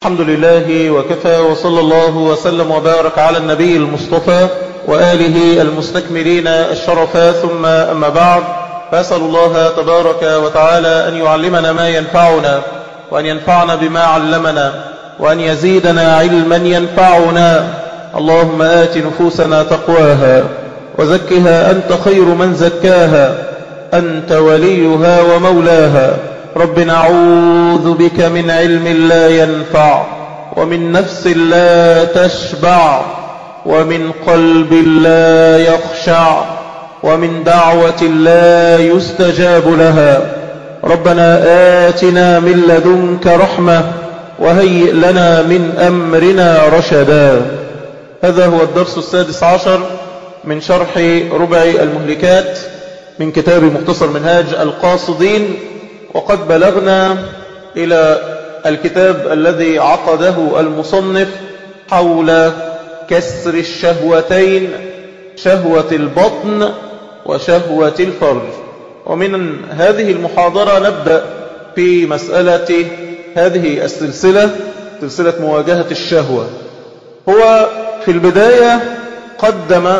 الحمد لله وكفى وصلى الله وسلم وبارك على النبي المصطفى وآله المستكملين الشرفا ثم أما بعد فأسأل الله تبارك وتعالى أن يعلمنا ما ينفعنا وأن ينفعنا بما علمنا وأن يزيدنا علما ينفعنا اللهم آت نفوسنا تقواها وزكها أنت خير من زكاها أنت وليها ومولاها رب نعوذ بك من علم لا ينفع ومن نفس لا تشبع ومن قلب لا يخشع ومن دعوة لا يستجاب لها ربنا آتنا من لدنك رحمة وهيئ لنا من أمرنا رشدا هذا هو الدرس السادس عشر من شرح ربع المهلكات من كتاب مختصر منهاج القاصدين وقد بلغنا إلى الكتاب الذي عقده المصنف حول كسر الشهوتين شهوة البطن وشهوة الفرج ومن هذه المحاضرة نبدأ في مسألة هذه السلسلة سلسلة مواجهة الشهوة هو في البداية قدم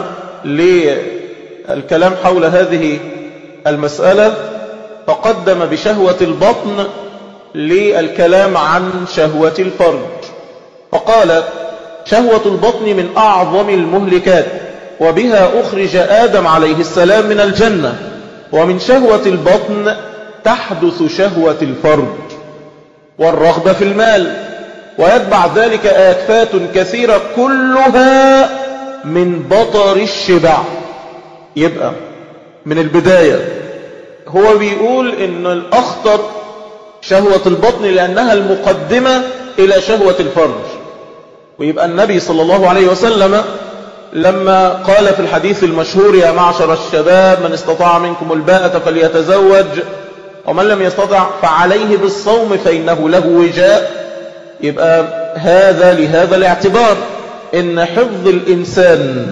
للكلام حول هذه المسألة فقدم بشهوة البطن للكلام عن شهوة الفرج فقال شهوة البطن من أعظم المهلكات وبها أخرج آدم عليه السلام من الجنة ومن شهوة البطن تحدث شهوة الفرج والرغبة في المال ويتبع ذلك آفات كثيرة كلها من بطر الشبع يبقى من البداية هو بيقول ان الاخطر شهوة البطن لانها المقدمة الى شهوة الفرج ويبقى النبي صلى الله عليه وسلم لما قال في الحديث المشهور يا معشر الشباب من استطاع منكم الباءة فليتزوج ومن لم يستطع فعليه بالصوم فإنه له وجاء يبقى هذا لهذا الاعتبار ان حفظ الإنسان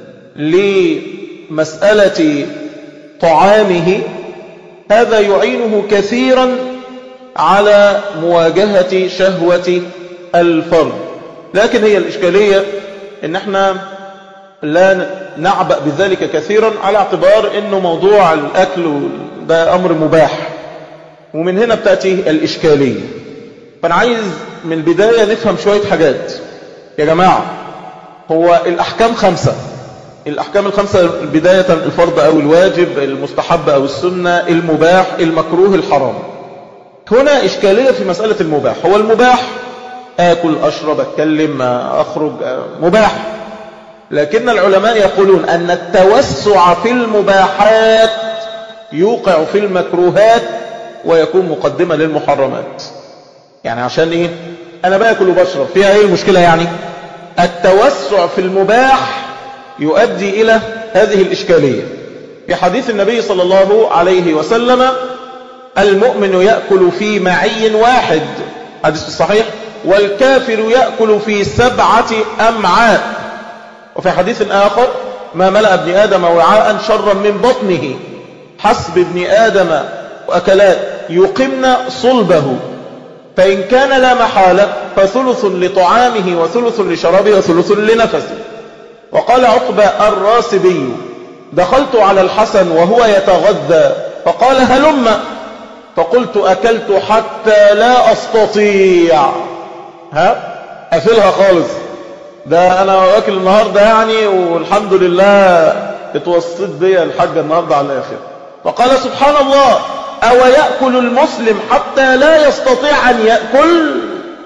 لمسألة طعامه هذا يعينه كثيرا على مواجهة شهوة الفرد لكن هي الإشكالية ان احنا لا نعبأ بذلك كثيرا على اعتبار انه موضوع الاكل ده امر مباح ومن هنا بتأتي الاشكالية فانا عايز من البداية نفهم شوية حاجات يا جماعة هو الاحكام خمسة الأحكام الخمسة بداية الفرض أو الواجب المستحب أو السنة المباح المكروه الحرام هنا إشكالية في مسألة المباح هو المباح آكل أشرب أتكلم أخرج مباح لكن العلماء يقولون أن التوسع في المباحات يوقع في المكروهات ويكون مقدمة للمحرمات يعني عشان إيه أنا باكل وبشرب فيها إيه المشكلة يعني التوسع في المباح يؤدي إلى هذه الإشكالية في حديث النبي صلى الله عليه وسلم المؤمن يأكل في معي واحد حديث الصحيح والكافر يأكل في سبعة أمعاء وفي حديث آخر ما ملأ ابن آدم وعاء شرا من بطنه حسب ابن آدم وأكلات يقمن صلبه فإن كان لا محالة فثلث لطعامه وثلث لشرابه وثلث لنفسه وقال عقبة الراسبي دخلت على الحسن وهو يتغذى فقال هلم فقلت أكلت حتى لا أستطيع ها أفلها خالص ده أنا واكل النهاردة يعني والحمد لله اتوسط بيا الحاجة النهاردة على الآخر فقال سبحان الله أو يأكل المسلم حتى لا يستطيع أن يأكل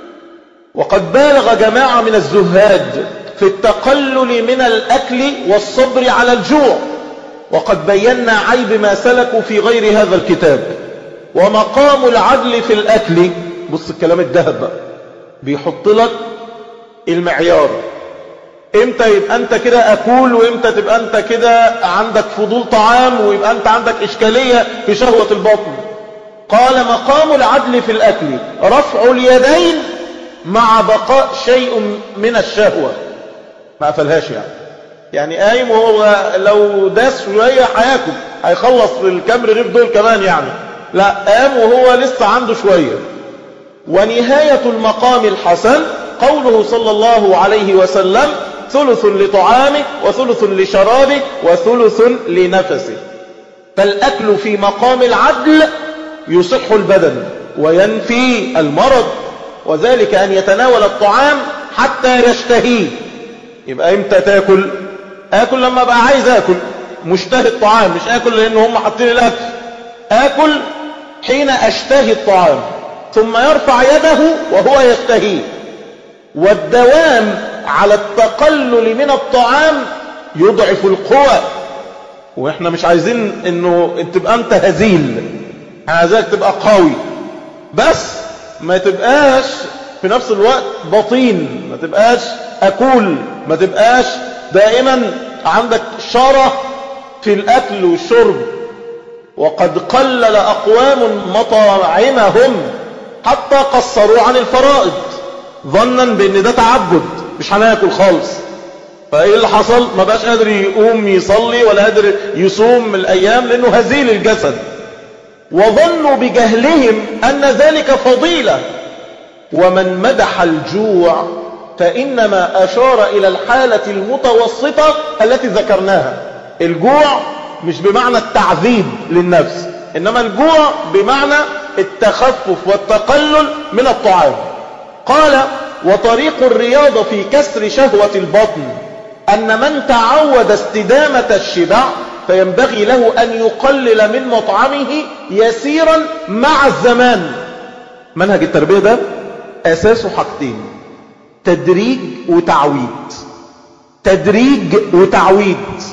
وقد بالغ جماعة من الزهاد في التقلل من الأكل والصبر على الجوع وقد بينا عيب ما سلكوا في غير هذا الكتاب ومقام العدل في الأكل بص الكلام الذهب بقى بيحط لك المعيار امتى يبقى انت كده اكول وامتى تبقى انت كده عندك فضول طعام ويبقى انت عندك اشكالية في شهوة البطن قال مقام العدل في الاكل رفع اليدين مع بقاء شيء من الشهوة ما قفلهاش يعني يعني قايم وهو لو داس شوية هياكل هيخلص الكام رغيف دول كمان يعني لا قام وهو لسه عنده شوية ونهاية المقام الحسن قوله صلى الله عليه وسلم ثلث لطعامه وثلث لشرابه وثلث لنفسه فالأكل في مقام العدل يصح البدن وينفي المرض وذلك أن يتناول الطعام حتى يشتهيه يبقى امتى تاكل اكل لما بقى عايز اكل مشتهي الطعام مش اكل لان هم حاطين الاكل اكل حين اشتهي الطعام ثم يرفع يده وهو يشتهيه والدوام على التقلل من الطعام يضعف القوى واحنا مش عايزين انه تبقى انت هزيل عايزاك تبقى قوي بس ما تبقاش في نفس الوقت بطين ما تبقاش أكول ما تبقاش دائما عندك شرة في الأكل والشرب وقد قلل أقوام مطاعمهم حتى قصروا عن الفرائض ظنا بأن ده تعبد مش هناكل خالص فايه اللي حصل ما بقاش قادر يقوم يصلي ولا قادر يصوم الأيام لأنه هزيل الجسد وظنوا بجهلهم أن ذلك فضيلة ومن مدح الجوع فإنما أشار إلى الحالة المتوسطة التي ذكرناها الجوع مش بمعنى التعذيب للنفس إنما الجوع بمعنى التخفف والتقلل من الطعام قال وطريق الرياضة في كسر شهوة البطن أن من تعود استدامة الشبع فينبغي له أن يقلل من مطعمه يسيرا مع الزمان منهج التربية ده أساسه حاجتين تدريج وتعويد تدريج وتعويد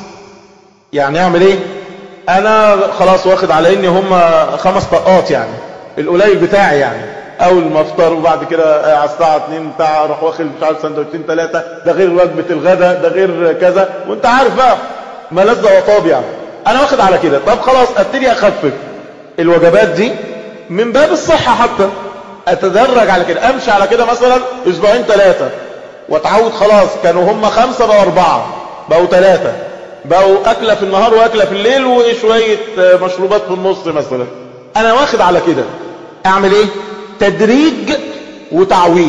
يعني اعمل ايه انا خلاص واخد على اني هم خمس طقات يعني القليل بتاعي يعني اول ما افطر وبعد كده على الساعه 2 بتاع اروح واخد مش عارف سندوتشين ثلاثه ده غير وجبه الغداء ده غير كذا وانت عارف بقى ملذ وطاب يعني انا واخد على كده طب خلاص ابتدي اخفف الوجبات دي من باب الصحه حتى اتدرج على كده امشي على كده مثلا اسبوعين ثلاثة واتعود خلاص كانوا هم خمسة بقوا اربعة بقوا ثلاثة بقوا اكلة في النهار واكلة في الليل وشوية مشروبات في النص مثلا انا واخد على كده اعمل ايه تدريج وتعويد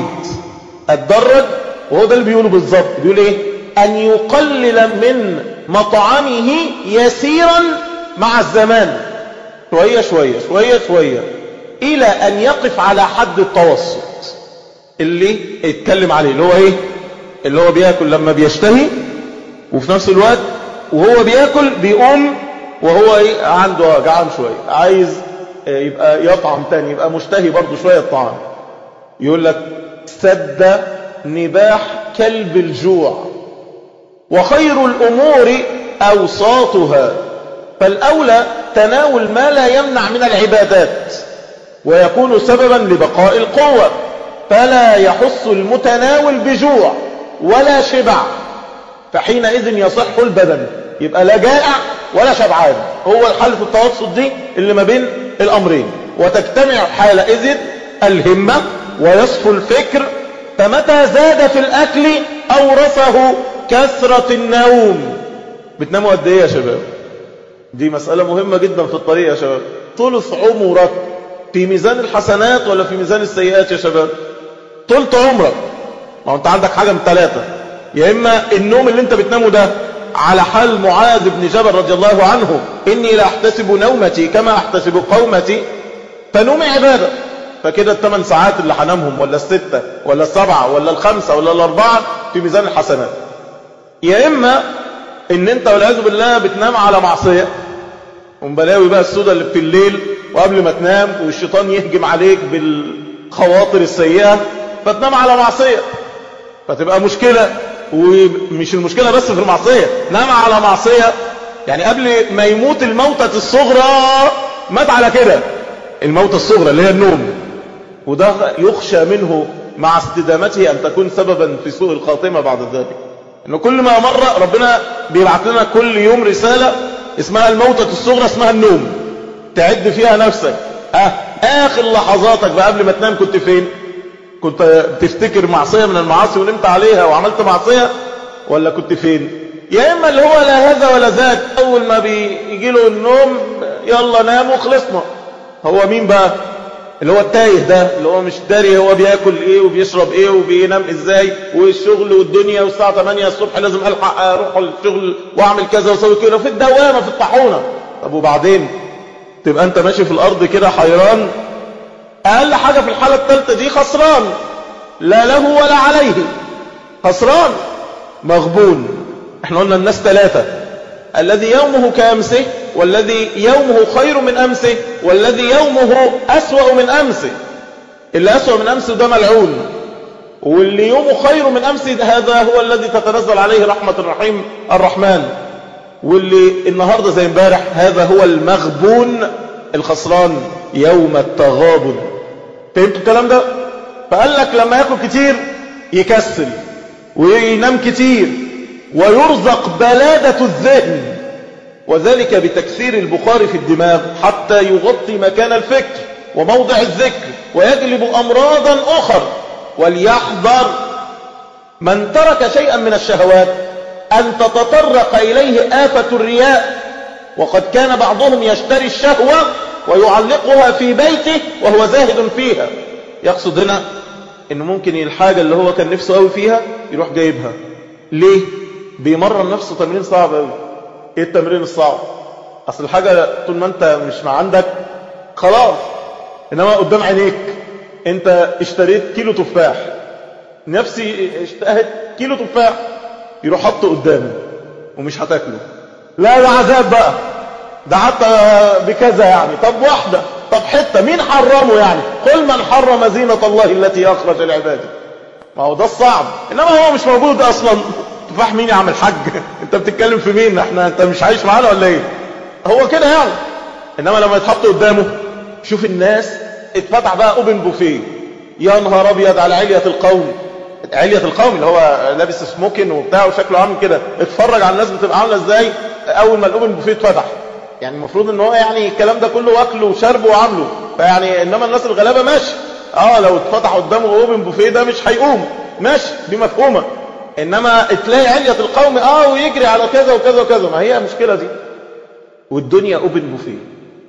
اتدرج وهو ده اللي بيقوله بالظبط بيقول ايه ان يقلل من مطعمه يسيرا مع الزمان شوية شوية شوية شوية الى ان يقف على حد التوسط اللي اتكلم عليه اللي هو ايه اللي هو بياكل لما بيشتهي وفي نفس الوقت وهو بياكل بيقوم وهو ايه عنده جعان شوية عايز يبقى يطعم تاني يبقى مشتهي برضه شوية الطعام يقول لك سد نباح كلب الجوع وخير الامور اوساطها فالاولى تناول ما لا يمنع من العبادات ويكون سببا لبقاء القوة فلا يحس المتناول بجوع ولا شبع فحينئذ يصح البدن يبقى لا جائع ولا شبعان هو الحالة التوسط دي اللي ما بين الأمرين وتجتمع حالئذ الهمة ويصفو الفكر فمتى زاد في الأكل أورثه كثرة النوم بتناموا قد ايه يا شباب دي مسألة مهمة جدا في الطريق يا شباب ثلث عمرك في ميزان الحسنات ولا في ميزان السيئات يا شباب طولت عمرك ما هو انت عندك حاجة من ثلاثة يا اما النوم اللي انت بتنامه ده على حال معاذ بن جبل رضي الله عنه اني لا احتسب نومتي كما احتسب قومتي فنومي عبادة فكده الثمان ساعات اللي هنامهم ولا الستة ولا السبعة ولا الخمسة ولا الاربعة في ميزان الحسنات يا اما ان انت والعياذ بالله بتنام على معصية ومبلاوي بقى السودة اللي في الليل وقبل ما تنام والشيطان يهجم عليك بالخواطر السيئة فتنام على معصية فتبقى مشكلة ومش المشكلة بس في المعصية نام على معصية يعني قبل ما يموت الموتة الصغرى مات على كده الموتة الصغرى اللي هي النوم وده يخشى منه مع استدامته أن تكون سببا في سوء الخاتمة بعد ذلك انه كل ما مر ربنا بيبعت لنا كل يوم رسالة اسمها الموتة الصغرى اسمها النوم تعد فيها نفسك اه اخر لحظاتك بقى قبل ما تنام كنت فين كنت تفتكر معصية من المعاصي ونمت عليها وعملت معصية ولا كنت فين يا اما اللي هو لا هذا ولا ذاك اول ما بيجي له النوم يلا نام وخلصنا هو مين بقى اللي هو التايه ده اللي هو مش داري هو بياكل ايه وبيشرب ايه وبينام ازاي والشغل والدنيا والساعة 8 الصبح لازم الحق اروح الشغل واعمل كذا واسوي كده في الدوامة في الطاحونة طب وبعدين تبقى انت ماشي في الارض كده حيران اقل حاجة في الحالة الثالثة دي خسران لا له ولا عليه خسران مغبون احنا قلنا الناس ثلاثة الذي يومه كأمسه والذي يومه خير من أمسه والذي يومه أسوأ من أمسه اللي أسوأ من أمسه ده ملعون واللي يومه خير من أمسه هذا هو الذي تتنزل عليه رحمة الرحيم الرحمن واللي النهاردة زي امبارح هذا هو المغبون الخسران يوم التغابن فهمتوا الكلام ده فقال لك لما ياكل كتير يكسل وينام كتير ويرزق بلادة الذهن وذلك بتكثير البخار في الدماغ حتى يغطي مكان الفكر وموضع الذكر ويجلب أمراضا أخر وليحذر من ترك شيئا من الشهوات أن تتطرق إليه آفة الرياء وقد كان بعضهم يشتري الشهوة ويعلقها في بيته وهو زاهد فيها يقصد هنا انه ممكن الحاجة اللي هو كان نفسه قوي فيها يروح جايبها ليه بيمرن نفسه تمرين صعب قوي ايه التمرين الصعب اصل الحاجة طول ما انت مش ما عندك خلاص انما قدام عينيك انت اشتريت كيلو تفاح نفسي اشتهت كيلو تفاح يروح حطه قدامه ومش هتاكله لا ده عذاب بقى ده حتى بكذا يعني طب واحدة طب حتة مين حرمه يعني قل من حرم زينة الله التي أخرج لعباده ما هو ده الصعب إنما هو مش موجود أصلا تفاح مين يا عم الحاج انت بتتكلم في مين احنا انت مش عايش معانا ولا ايه هو كده يعني انما لما يتحط قدامه شوف الناس اتفتح بقى اوبن بوفيه يا نهار ابيض على علية القوم علية القوم اللي هو لابس سموكن وبتاع وشكله عامل كده اتفرج على الناس بتبقى عامله ازاي اول ما الاوبن بوفيه اتفتح يعني المفروض ان هو يعني الكلام ده كله واكله وشربه وعامله فيعني انما الناس الغلابه ماشي اه لو اتفتح قدامه اوبن بوفيه ده مش هيقوم ماشي دي مفهومه انما تلاقي علية القوم اه ويجري على كذا وكذا وكذا ما هي المشكله دي والدنيا اوبن بوفيه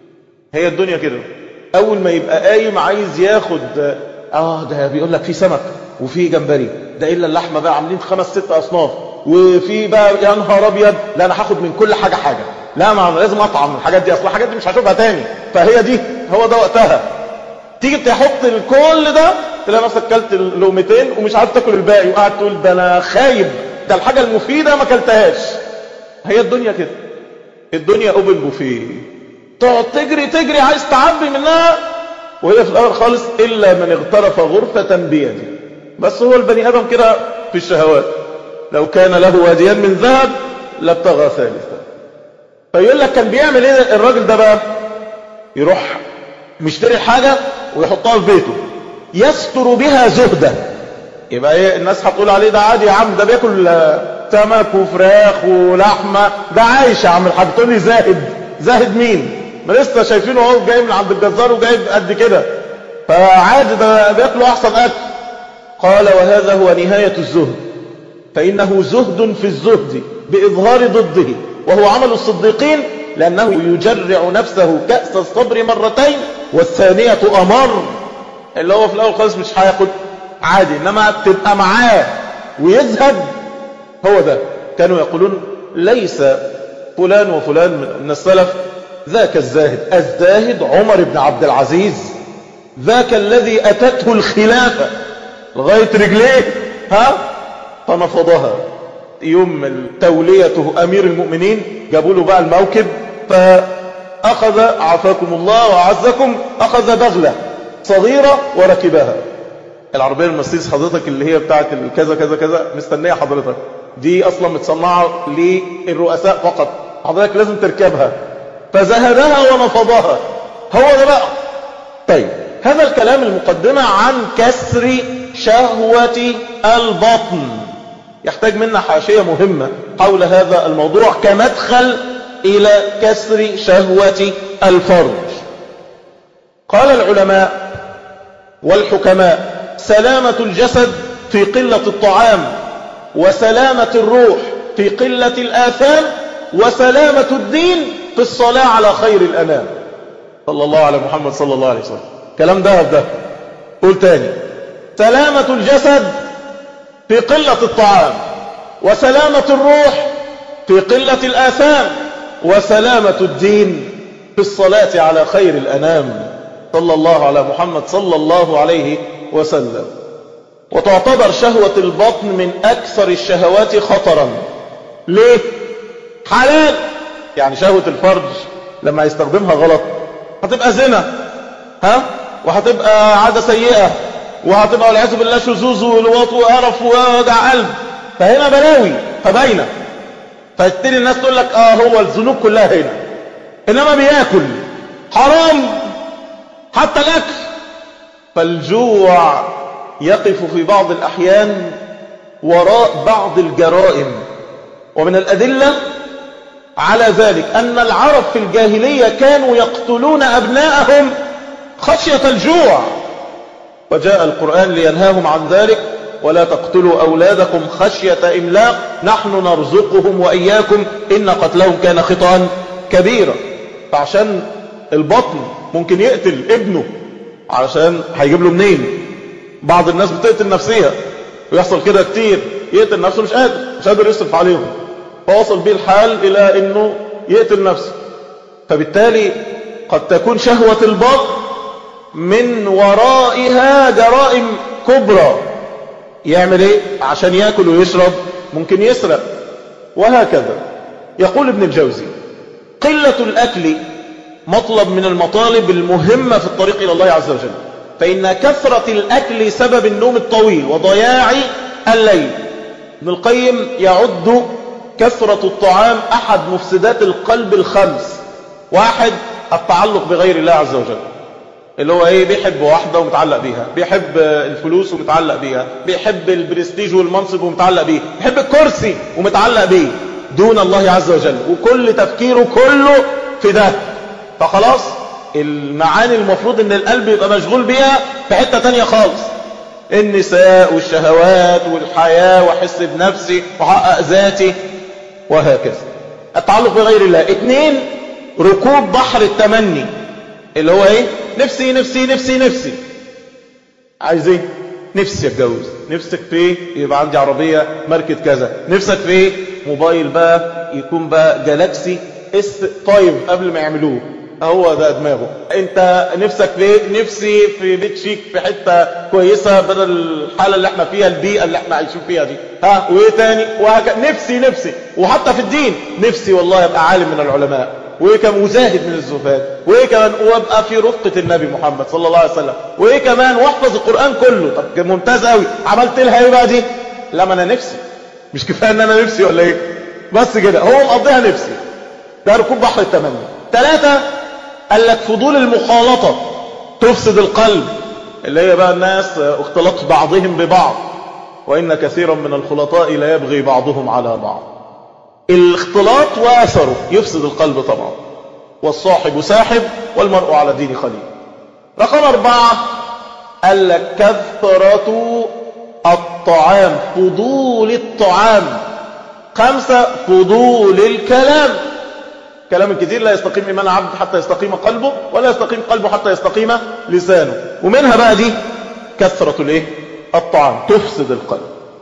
هي الدنيا كده اول ما يبقى قايم عايز ياخد اه ده بيقول لك في سمك وفي جمبري ده الا اللحمه بقى عاملين خمس ست اصناف وفي بقى يا نهار ابيض لا انا هاخد من كل حاجه حاجه لا ما أنا لازم اطعم من الحاجات دي اصل الحاجات دي مش هشوفها تاني فهي دي هو ده وقتها تيجي تحط الكل ده تلاقي نفسك كلت لقمتين ومش عارف تاكل الباقي وقاعد تقول ده انا خايب ده الحاجه المفيده ما كلتهاش هي الدنيا كده الدنيا اوبن بوفيه تقعد تجري تجري عايز تعبي منها وهي في الاول خالص الا من اغترف غرفه بيده بس هو البني ادم كده في الشهوات لو كان له واديان من ذهب لابتغى ثالثا فيقول لك كان بيعمل ايه الراجل ده بقى يروح مشتري حاجة ويحطها في بيته يستر بها زهدة يبقى ايه الناس هتقول عليه ده عادي يا عم ده بياكل سمك وفراخ ولحمة ده عايش يا عم الحاج تقول لي زاهد زاهد مين ما لسه شايفينه اهو جاي من عند الجزار وجايب قد كده فعادي ده بياكلوا احسن اكل قال وهذا هو نهاية الزهد فإنه زهد في الزهد بإظهار ضده وهو عمل الصديقين لأنه يجرع نفسه كأس الصبر مرتين والثانية أمر اللي هو في الأول خالص مش هياخد عادي إنما تبقى معاه ويذهب هو ده كانوا يقولون ليس فلان وفلان من السلف ذاك الزاهد الزاهد عمر بن عبد العزيز ذاك الذي أتته الخلافة لغاية رجليه ها فنفضها يوم توليته أمير المؤمنين جابوا له بقى الموكب فأخذ عافاكم الله وعزكم أخذ بغلة صغيرة وركبها العربية المرسيدس حضرتك اللي هي بتاعت كذا كذا كذا مستنية حضرتك دي أصلا متصنعة للرؤساء فقط حضرتك لازم تركبها فزهدها ونفضها هو ده بقى طيب هذا الكلام المقدمة عن كسر شهوة البطن يحتاج منا حاشية مهمة حول هذا الموضوع كمدخل إلى كسر شهوة الفرج قال العلماء والحكماء سلامة الجسد في قلة الطعام وسلامة الروح في قلة الآثام وسلامة الدين في الصلاة على خير الأنام صلى الله على محمد صلى الله عليه وسلم كلام دهب ده قول تاني سلامة الجسد في قلة الطعام وسلامة الروح في قلة الآثام وسلامة الدين في الصلاة على خير الأنام صلى الله على محمد صلى الله عليه وسلم وتعتبر شهوة البطن من أكثر الشهوات خطرا ليه؟ حلال يعني شهوة الفرج لما يستخدمها غلط هتبقى زنا ها وهتبقى عادة سيئة وهتبقى والعياذ بالله شذوذ ولواط وقرف ووجع قلب فهنا بلاوي فباينه فتبتدي الناس تقول لك اه هو الذنوب كلها هنا انما بياكل حرام حتى الاكل فالجوع يقف في بعض الاحيان وراء بعض الجرائم ومن الادله على ذلك ان العرب في الجاهليه كانوا يقتلون ابناءهم خشيه الجوع وجاء القران لينهاهم عن ذلك ولا تقتلوا أولادكم خشية إملاق نحن نرزقهم وإياكم إن قتلهم كان خطأ كبيرا فعشان البطن ممكن يقتل ابنه علشان هيجيب له منين بعض الناس بتقتل نفسها ويحصل كده كتير يقتل نفسه مش قادر مش قادر يصرف عليهم فوصل بيه الحال إلى أنه يقتل نفسه فبالتالي قد تكون شهوة البطن من ورائها جرائم كبرى يعمل ايه عشان ياكل ويشرب ممكن يسرق وهكذا يقول ابن الجوزي قلة الأكل مطلب من المطالب المهمة في الطريق إلى الله عز وجل فإن كثرة الأكل سبب النوم الطويل وضياع الليل ابن القيم يعد كثرة الطعام أحد مفسدات القلب الخمس واحد التعلق بغير الله عز وجل اللي هو ايه بيحب واحدة ومتعلق بيها بيحب الفلوس ومتعلق بيها بيحب البرستيج والمنصب ومتعلق بيه بيحب الكرسي ومتعلق بيه دون الله عز وجل وكل تفكيره كله في ده فخلاص المعاني المفروض ان القلب يبقى مشغول بيها في حتة تانية خالص النساء والشهوات والحياة وحس بنفسي وحقق ذاتي وهكذا التعلق بغير الله اتنين ركوب بحر التمني اللي هو ايه نفسي نفسي نفسي نفسي عايز ايه نفسي اتجوز نفسك في ايه يبقى عندي عربية ماركة كذا نفسك في ايه موبايل بقى يكون بقى جالاكسي اس طيب قبل ما يعملوه هو ده دماغه انت نفسك في ايه نفسي في بيت شيك في حتة كويسة بدل الحالة اللي احنا فيها البيئة اللي احنا عايشين فيها دي ها وايه تاني وهكذا نفسي نفسي وحتى في الدين نفسي والله ابقى عالم من العلماء وايه كمان وزاهد من الزهاد وايه كمان وابقى في رفقة النبي محمد صلى الله عليه وسلم وايه كمان واحفظ القرآن كله طب ممتاز قوي عملت لها ايه بقى دي لا ما انا نفسي مش كفايه ان انا نفسي ولا ايه بس كده هو مقضيها نفسي ده ركوب بحر التمني ثلاثة قال لك فضول المخالطة تفسد القلب اللي هي بقى الناس اختلط بعضهم ببعض وإن كثيرا من الخلطاء لا يبغي بعضهم على بعض الاختلاط وأثره يفسد القلب طبعا والصاحب ساحب والمرء على دين خليل رقم أربعة قال لك كثرة الطعام فضول الطعام خمسة فضول الكلام كلام الكثير لا يستقيم إيمان عبد حتى يستقيم قلبه ولا يستقيم قلبه حتى يستقيم لسانه ومنها بقى دي كثرة الايه الطعام تفسد القلب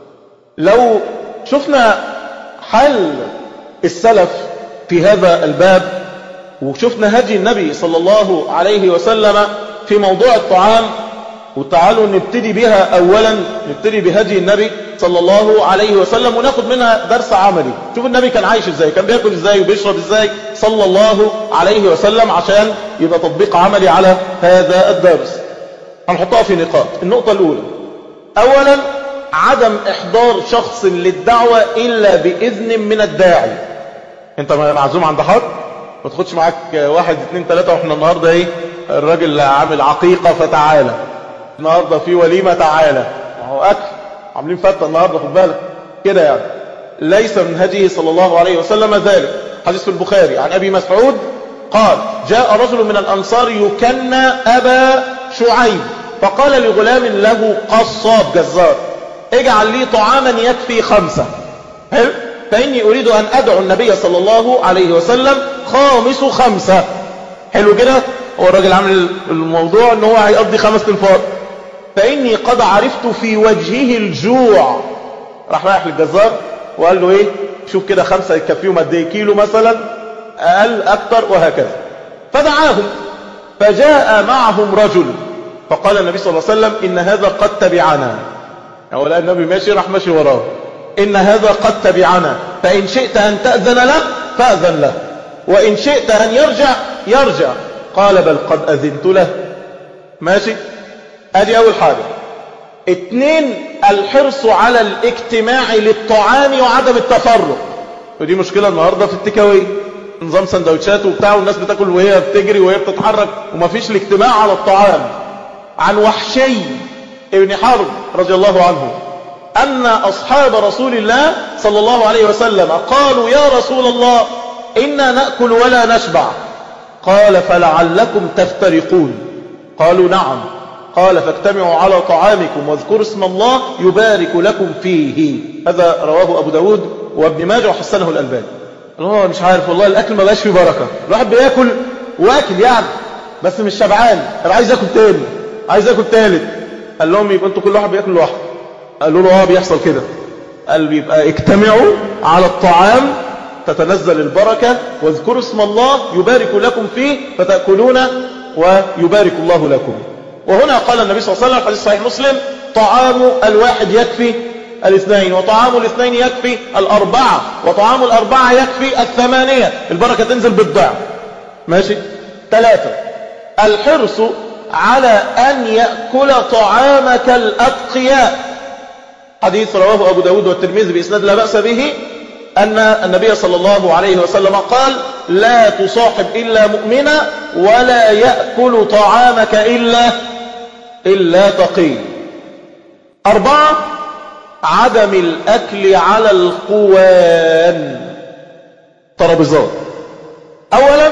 لو شفنا حل السلف في هذا الباب وشفنا هدي النبي صلى الله عليه وسلم في موضوع الطعام وتعالوا نبتدي بها أولا نبتدي بهدي النبي صلى الله عليه وسلم وناخد منها درس عملي شوف النبي كان عايش ازاي كان بياكل ازاي وبيشرب ازاي صلى الله عليه وسلم عشان يبقى تطبيق عملي على هذا الدرس هنحطها في نقاط النقطة الأولى أولا عدم إحضار شخص للدعوة إلا بإذن من الداعي أنت معزوم عند حد ما تاخدش معاك واحد اثنين ثلاثة واحنا النهاردة ايه الراجل عامل عقيقة فتعالى النهاردة في وليمة تعالى ما هو أكل عاملين فتة النهاردة خد بالك كده يعني ليس من هديه صلى الله عليه وسلم ذلك حديث في البخاري عن أبي مسعود قال جاء رجل من الأنصار يكنى أبا شعيب فقال لغلام له قصاب جزار اجعل لي طعاما يكفي خمسة حلو فإني أريد أن أدعو النبي صلى الله عليه وسلم خامس خمسة حلو كده هو الراجل عامل الموضوع ان هو هيقضي خمس تنفار فاني قد عرفت في وجهه الجوع راح رايح للجزار وقال له ايه شوف كده خمسة يكفيهم قد ايه كيلو مثلا اقل اكتر وهكذا فدعاهم فجاء معهم رجل فقال النبي صلى الله عليه وسلم ان هذا قد تبعنا أولا النبي ماشي راح ماشي وراه إن هذا قد تبعنا فإن شئت أن تأذن له فأذن له وإن شئت أن يرجع يرجع قال بل قد أذنت له ماشي أدي أول حاجة اتنين الحرص على الاجتماع للطعام وعدم التفرق ودي مشكلة النهاردة في التكاوي نظام سندوتشات وبتاع والناس بتاكل وهي بتجري وهي بتتحرك ومفيش الاجتماع على الطعام عن وحشي ابن حرب رضي الله عنه أن أصحاب رسول الله صلى الله عليه وسلم قالوا يا رسول الله إنا نأكل ولا نشبع قال فلعلكم تفترقون قالوا نعم قال فاجتمعوا على طعامكم واذكروا اسم الله يبارك لكم فيه هذا رواه أبو داود وابن ماجه وحسنه الألباني الله مش عارف والله الأكل ما بقاش فيه بركة الواحد بياكل واكل يعني بس مش شبعان انا عايز اكل تاني عايز اكل تالت قال لهم يبقى انتوا كل واحد بياكل لوحده قالوا له اه بيحصل كده قال بيبقى اجتمعوا على الطعام تتنزل البركة واذكروا اسم الله يبارك لكم فيه فتأكلون ويبارك الله لكم وهنا قال النبي صلى الله عليه وسلم حديث صحيح مسلم طعام الواحد يكفي الاثنين وطعام الاثنين يكفي الأربعة وطعام الأربعة يكفي الثمانية البركة تنزل بالضعف ماشي ثلاثة الحرص على أن يأكل طعامك الأتقياء حديث رواه أبو داود والترمذي بإسناد لا بأس به أن النبي صلى الله عليه وسلم قال لا تصاحب إلا مؤمنا ولا يأكل طعامك إلا إلا تقي أربعة عدم الأكل على القوان ترابيزات أولا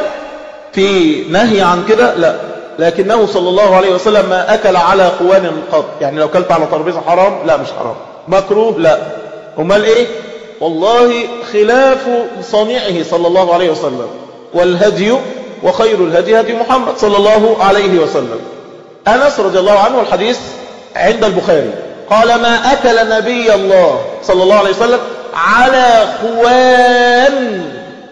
في نهي عن كده لا لكنه صلى الله عليه وسلم ما أكل على قوان قط يعني لو كلت على ترابيزة حرام لا مش حرام مكروه لا امال ايه والله خلاف صنيعه صلى الله عليه وسلم والهدي وخير الهدي هدي محمد صلى الله عليه وسلم أنس رضي الله عنه الحديث عند البخاري قال ما أكل نبي الله صلى الله عليه وسلم على خوان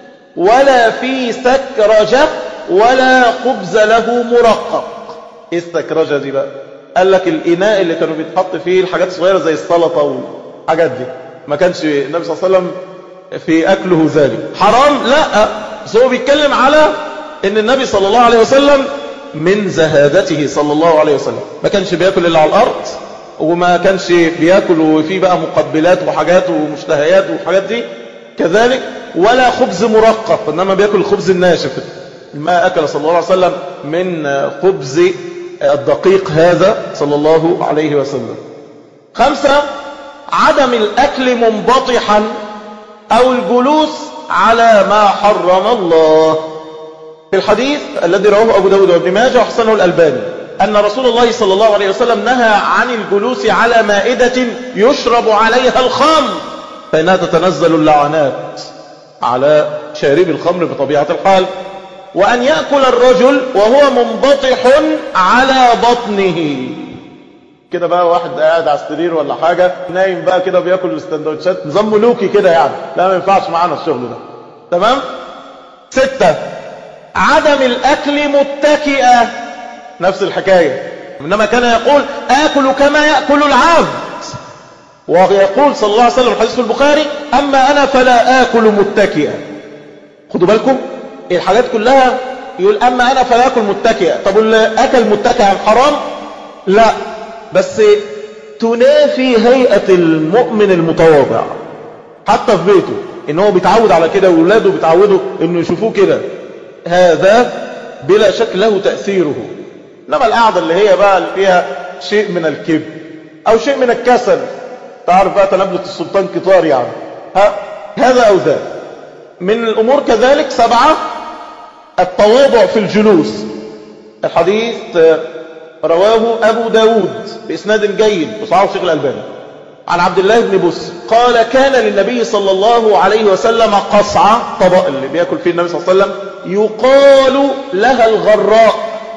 ولا في سكرجة ولا خبز له مرقق ايه السكرجة دي بقى قال لك الإناء اللي كانوا بيتحط فيه الحاجات الصغيرة زي السلطة والحاجات دي ما كانش النبي صلى الله عليه وسلم في أكله ذلك حرام لا بس هو بيتكلم على ان النبي صلى الله عليه وسلم من زهادته صلى الله عليه وسلم ما كانش بياكل إلا على الأرض وما كانش بياكل وفيه بقى مقبلات وحاجات ومشتهيات وحاجات دي كذلك ولا خبز مرقق إنما بياكل الخبز الناشف ما أكل صلى الله عليه وسلم من خبز الدقيق هذا صلى الله عليه وسلم خمسة عدم الأكل منبطحا أو الجلوس على ما حرم الله في الحديث الذي رواه أبو داود وابن ماجه وحسنه الألباني أن رسول الله صلى الله عليه وسلم نهى عن الجلوس على مائدة يشرب عليها الخمر فإنها تتنزل اللعنات على شارب الخمر بطبيعة الحال وأن يأكل الرجل وهو منبطح على بطنه كده بقى واحد قاعد على السرير ولا حاجة نايم بقى كده بياكل السندوتشات نظام ملوكي كده يعني لا ما ينفعش معانا الشغل ده تمام ستة عدم الأكل متكئة نفس الحكاية إنما كان يقول آكل كما يأكل العبد ويقول صلى الله عليه وسلم حديث في البخاري أما أنا فلا آكل متكئا خدوا بالكم الحاجات كلها يقول أما أنا فلا آكل متكئا طب اللي أكل متكئا حرام لا بس تنافي هيئة المؤمن المتواضع حتى في بيته ان هو بيتعود على كده واولاده بيتعودوا انه يشوفوه كده هذا بلا شك له تأثيره انما القعدة اللي هي بقى اللي فيها شيء من الكبر او شيء من الكسل تعرف بقى تنبلة السلطان كتار يعني ها هذا او ذاك من الامور كذلك سبعة التواضع في الجلوس الحديث رواه أبو داود بإسناد جيد وصعاه الشيخ الألباني عن عبد الله بن بس قال كان للنبي صلى الله عليه وسلم قصعة طبق اللي بيأكل فيه النبي صلى الله عليه وسلم يقال لها الغراء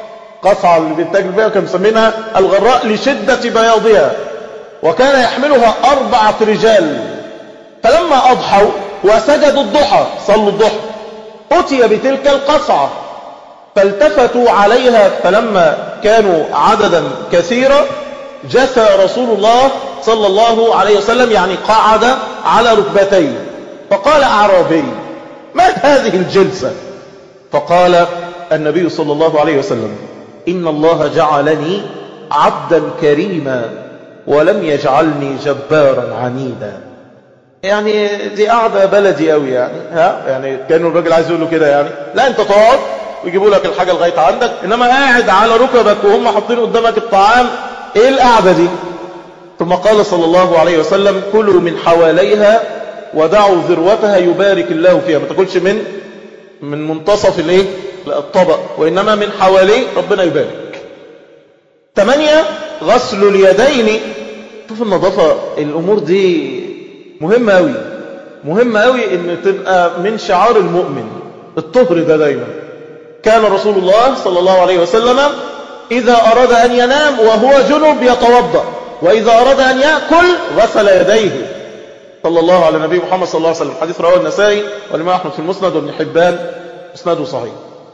القصعة اللي بيتاجر فيها كان مسمينها الغراء لشدة بياضها وكان يحملها أربعة رجال فلما أضحوا وسجدوا الضحى صلوا الضحى أتي بتلك القصعة فالتفتوا عليها فلما كانوا عددا كثيرا جثى رسول الله صلى الله عليه وسلم يعني قعد على ركبتيه فقال أعرابي ما هذه الجلسة فقال النبي صلى الله عليه وسلم إن الله جعلني عبدا كريما ولم يجعلني جبارا عنيدا يعني دي قاعدة بلدي قوي يعني ها يعني كانوا الراجل عايز يقول له كده يعني لا انت تقعد ويجيبوا لك الحاجة لغاية عندك انما قاعد على ركبك وهم حاطين قدامك الطعام ايه القعدة دي ثم قال صلى الله عليه وسلم كلوا من حواليها ودعوا ذروتها يبارك الله فيها ما تاكلش من من منتصف الايه الطبق وانما من حواليه ربنا يبارك ثمانية غسل اليدين شوف النظافة الامور دي مهمة قوي مهمة قوي ان تبقى من شعار المؤمن الطهر ده دايما كان رسول الله صلى الله عليه وسلم إذا أراد أن ينام وهو جنب يتوضأ وإذا أراد أن يأكل غسل يديه صلى الله على نبي محمد صلى الله عليه وسلم حديث رواه النسائي والإمام أحمد في المسند وابن حبان اسناده صحيح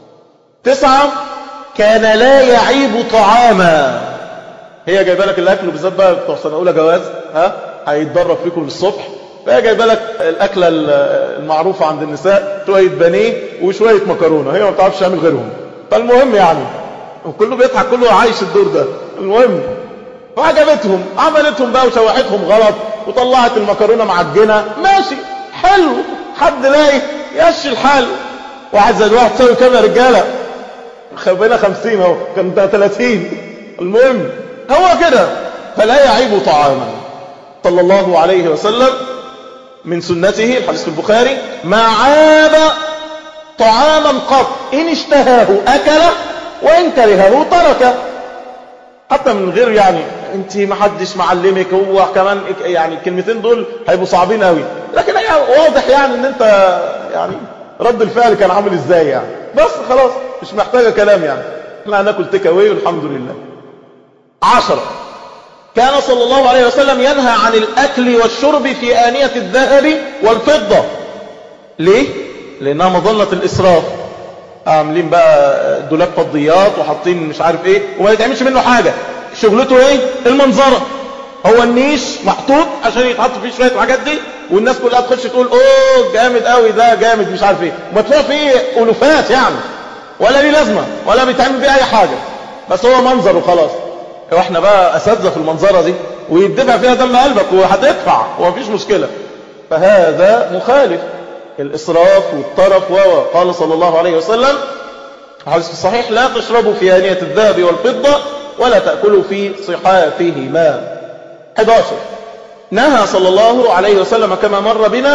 تسعة كان لا يعيب طعاما هي جايبه لك الاكل بالذات بقى بتوع سنه اولى جواز ها هيتدرب فيكم للصبح فهي جايبه لك الاكله المعروفه عند النساء شويه بانيه وشويه مكرونه هي ما بتعرفش تعمل غيرهم فالمهم يعني وكله بيضحك كله عايش الدور ده المهم فعجبتهم عملتهم بقى وشوحتهم غلط وطلعت المكرونه معجنه ماشي حلو حد لاقي يمشي الحال واحد زائد واحد تساوي كام يا رجاله بقينا 50 اهو كان 30 المهم هو كده فلا يعيب طعاما صلى الله عليه وسلم من سنته الحديث في البخاري ما عاب طعاما قط إن اشتهاه أكله وإن كرهه تركه حتى من غير يعني انت ما حدش معلمك هو كمان يعني الكلمتين دول هيبقوا صعبين قوي لكن هي واضح يعني ان انت يعني رد الفعل كان عامل ازاي يعني بس خلاص مش محتاجه كلام يعني احنا هناكل تيك اواي والحمد لله عشرة كان صلى الله عليه وسلم ينهى عن الأكل والشرب في آنية الذهب والفضة ليه؟ لأنها مظلة الإسراف عاملين بقى دولاب فضيات وحاطين مش عارف ايه وما يتعملش منه حاجة شغلته ايه؟ المنظرة هو النيش محطوط عشان يتحط فيه شوية الحاجات دي والناس كلها تخش تقول اوه جامد قوي ده جامد مش عارف ايه ومدفوع فيه ألوفات يعني ولا ليه لازمة ولا بيتعمل بيه أي حاجة بس هو منظر وخلاص واحنا بقى اساتذه في المنظره دي ويدفع فيها دم قلبك وهتدفع ومفيش مشكله فهذا مخالف الاسراف والطرف و قال صلى الله عليه وسلم حديث الصحيح لا تشربوا في آنية الذهب والفضة ولا تأكلوا في صحافهما 11 نهى صلى الله عليه وسلم كما مر بنا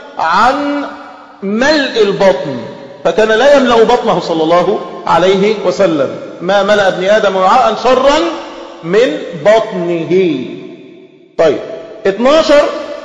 عن ملء البطن فكان لا يملأ بطنه صلى الله عليه وسلم ما ملأ ابن آدم وعاء شرا من بطنه طيب 12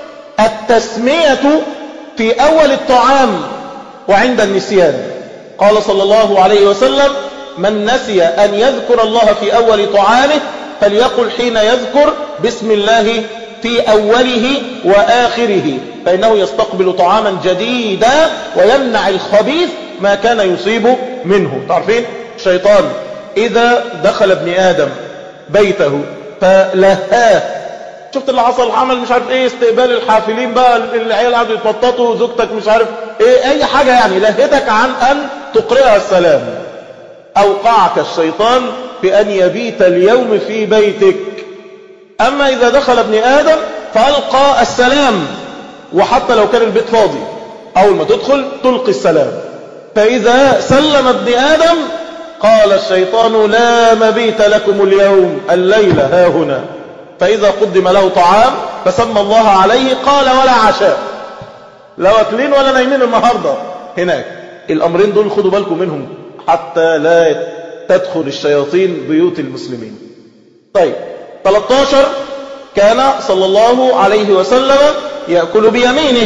التسمية في أول الطعام وعند النسيان قال صلى الله عليه وسلم من نسي أن يذكر الله في أول طعامه فليقل حين يذكر بسم الله في أوله وآخره فإنه يستقبل طعاما جديدا ويمنع الخبيث ما كان يصيب منه تعرفين الشيطان إذا دخل ابن آدم بيته فلهاه شفت اللي حصل عمل مش عارف ايه استقبال الحافلين بقى العيال قعدوا يتنططوا زوجتك مش عارف ايه اي حاجة يعني لهتك عن ان تقرئها السلام اوقعك الشيطان بان يبيت اليوم في بيتك اما اذا دخل ابن ادم فالقى السلام وحتى لو كان البيت فاضي اول ما تدخل تلقي السلام فاذا سلم ابن ادم قال الشيطان لا مبيت لكم اليوم الليلة ها هنا فإذا قدم له طعام فسمى الله عليه قال ولا عشاء لا واكلين ولا نايمين النهاردة هناك الأمرين دول خدوا بالكم منهم حتى لا تدخل الشياطين بيوت المسلمين طيب 13 كان صلى الله عليه وسلم يأكل بيمينه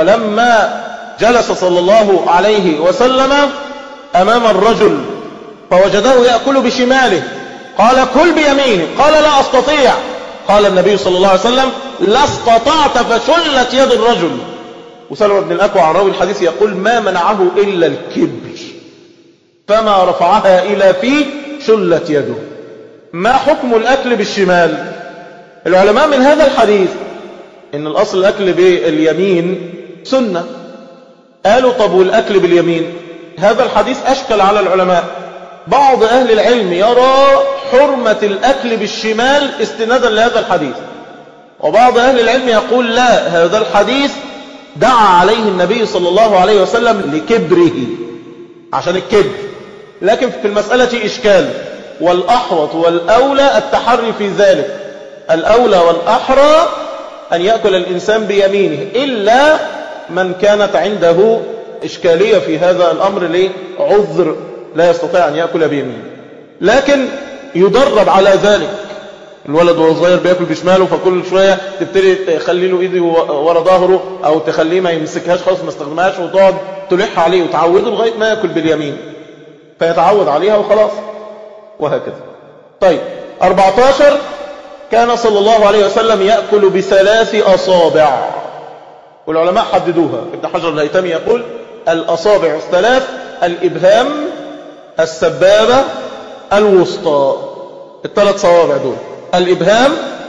ولما جلس صلى الله عليه وسلم أمام الرجل فوجده يأكل بشماله قال كل بيمينه قال لا أستطيع قال النبي صلى الله عليه وسلم لا استطعت فشلت يد الرجل وسلم بن الأكوع عن راوي الحديث يقول ما منعه إلا الكبر فما رفعها إلى فيه شلت يده ما حكم الأكل بالشمال العلماء من هذا الحديث إن الأصل الأكل باليمين سنة قالوا طب والأكل باليمين هذا الحديث أشكل على العلماء بعض أهل العلم يرى حرمة الأكل بالشمال استنادا لهذا الحديث وبعض أهل العلم يقول لا هذا الحديث دعا عليه النبي صلى الله عليه وسلم لكبره عشان الكبر لكن في المسألة إشكال والأحوط والأولى التحري في ذلك الأولى والأحرى أن يأكل الإنسان بيمينه إلا من كانت عنده إشكالية في هذا الأمر لعذر لا يستطيع أن يأكل بيمينه لكن يدرب على ذلك الولد وهو صغير بياكل بشماله فكل شوية تبتدي تخلي له ايدي ورا ظهره او تخليه ما يمسكهاش خالص ما استخدمهاش وتقعد تلح عليه وتعوده لغاية ما ياكل باليمين فيتعود عليها وخلاص وهكذا طيب 14 كان صلى الله عليه وسلم يأكل بثلاث أصابع والعلماء حددوها ابن حجر الهيتمي يقول الأصابع الثلاث الإبهام السبابة الوسطى الثلاث صوابع دول الإبهام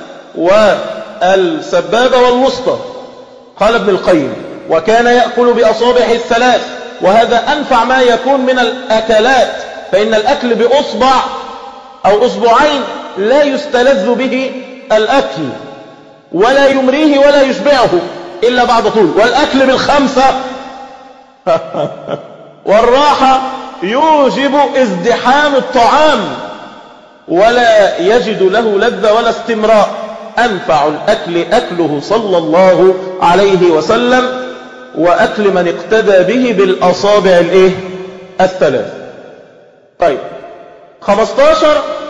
والسبابة والوسطى قال ابن القيم وكان يأكل بأصابعه الثلاث وهذا أنفع ما يكون من الأكلات فإن الأكل بأصبع أو أصبعين لا يستلذ به الأكل ولا يمريه ولا يشبعه إلا بعد طول والأكل بالخمسة والراحة يوجب ازدحام الطعام ولا يجد له لذة ولا استمراء أنفع الأكل أكله صلى الله عليه وسلم وأكل من اقتدى به بالأصابع الإيه؟ الثلاث طيب 15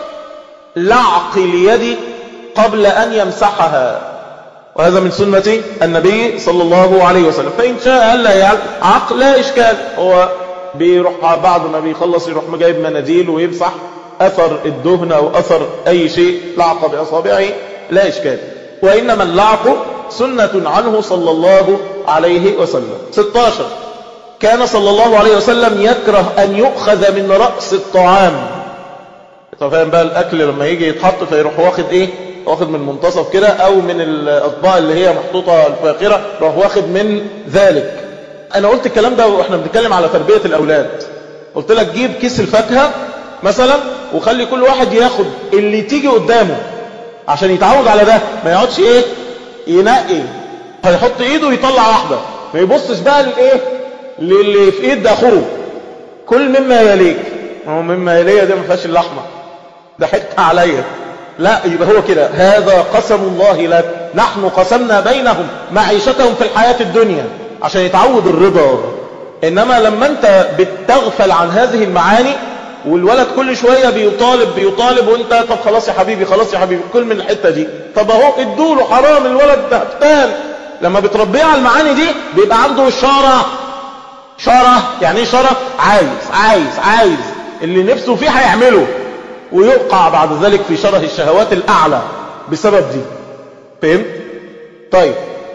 لعق اليد قبل أن يمسحها وهذا من سنة النبي صلى الله عليه وسلم فإن شاء ألا يعق لا إشكال هو بيروح بعد ما بيخلص يروح جايب مناديل ويمسح أثر الدهن أو أثر أي شيء لعق بأصابعه لا إشكال وإنما اللعق سنة عنه صلى الله عليه وسلم 16 كان صلى الله عليه وسلم يكره أن يؤخذ من رأس الطعام طب فاهم بقى الأكل لما يجي يتحط فيروح واخد إيه واخد من منتصف كده أو من الأطباق اللي هي محطوطة الفاخرة روح واخد من ذلك أنا قلت الكلام ده وإحنا بنتكلم على تربية الأولاد قلت لك جيب كيس الفاكهة مثلا وخلي كل واحد ياخد اللي تيجي قدامه عشان يتعود على ده ما يقعدش ايه ينقي هيحط ايده ويطلع واحدة ما يبصش بقى للايه للي في ايد اخوه كل مما يليك هو مما يلي ده ما فيهاش اللحمه ده حته عليا لا يبقى هو كده هذا قسم الله لك نحن قسمنا بينهم معيشتهم في الحياة الدنيا عشان يتعود الرضا انما لما انت بتغفل عن هذه المعاني والولد كل شوية بيطالب بيطالب وانت طب خلاص يا حبيبي خلاص يا حبيبي كل من الحتة دي طب اهو ادوله حرام الولد ده هفتان لما بتربيه على المعاني دي بيبقى عنده شارة شارة يعني ايه شارة عايز عايز عايز اللي نفسه فيه هيعمله ويوقع بعد ذلك في شره الشهوات الأعلى بسبب دي فهمت؟ طيب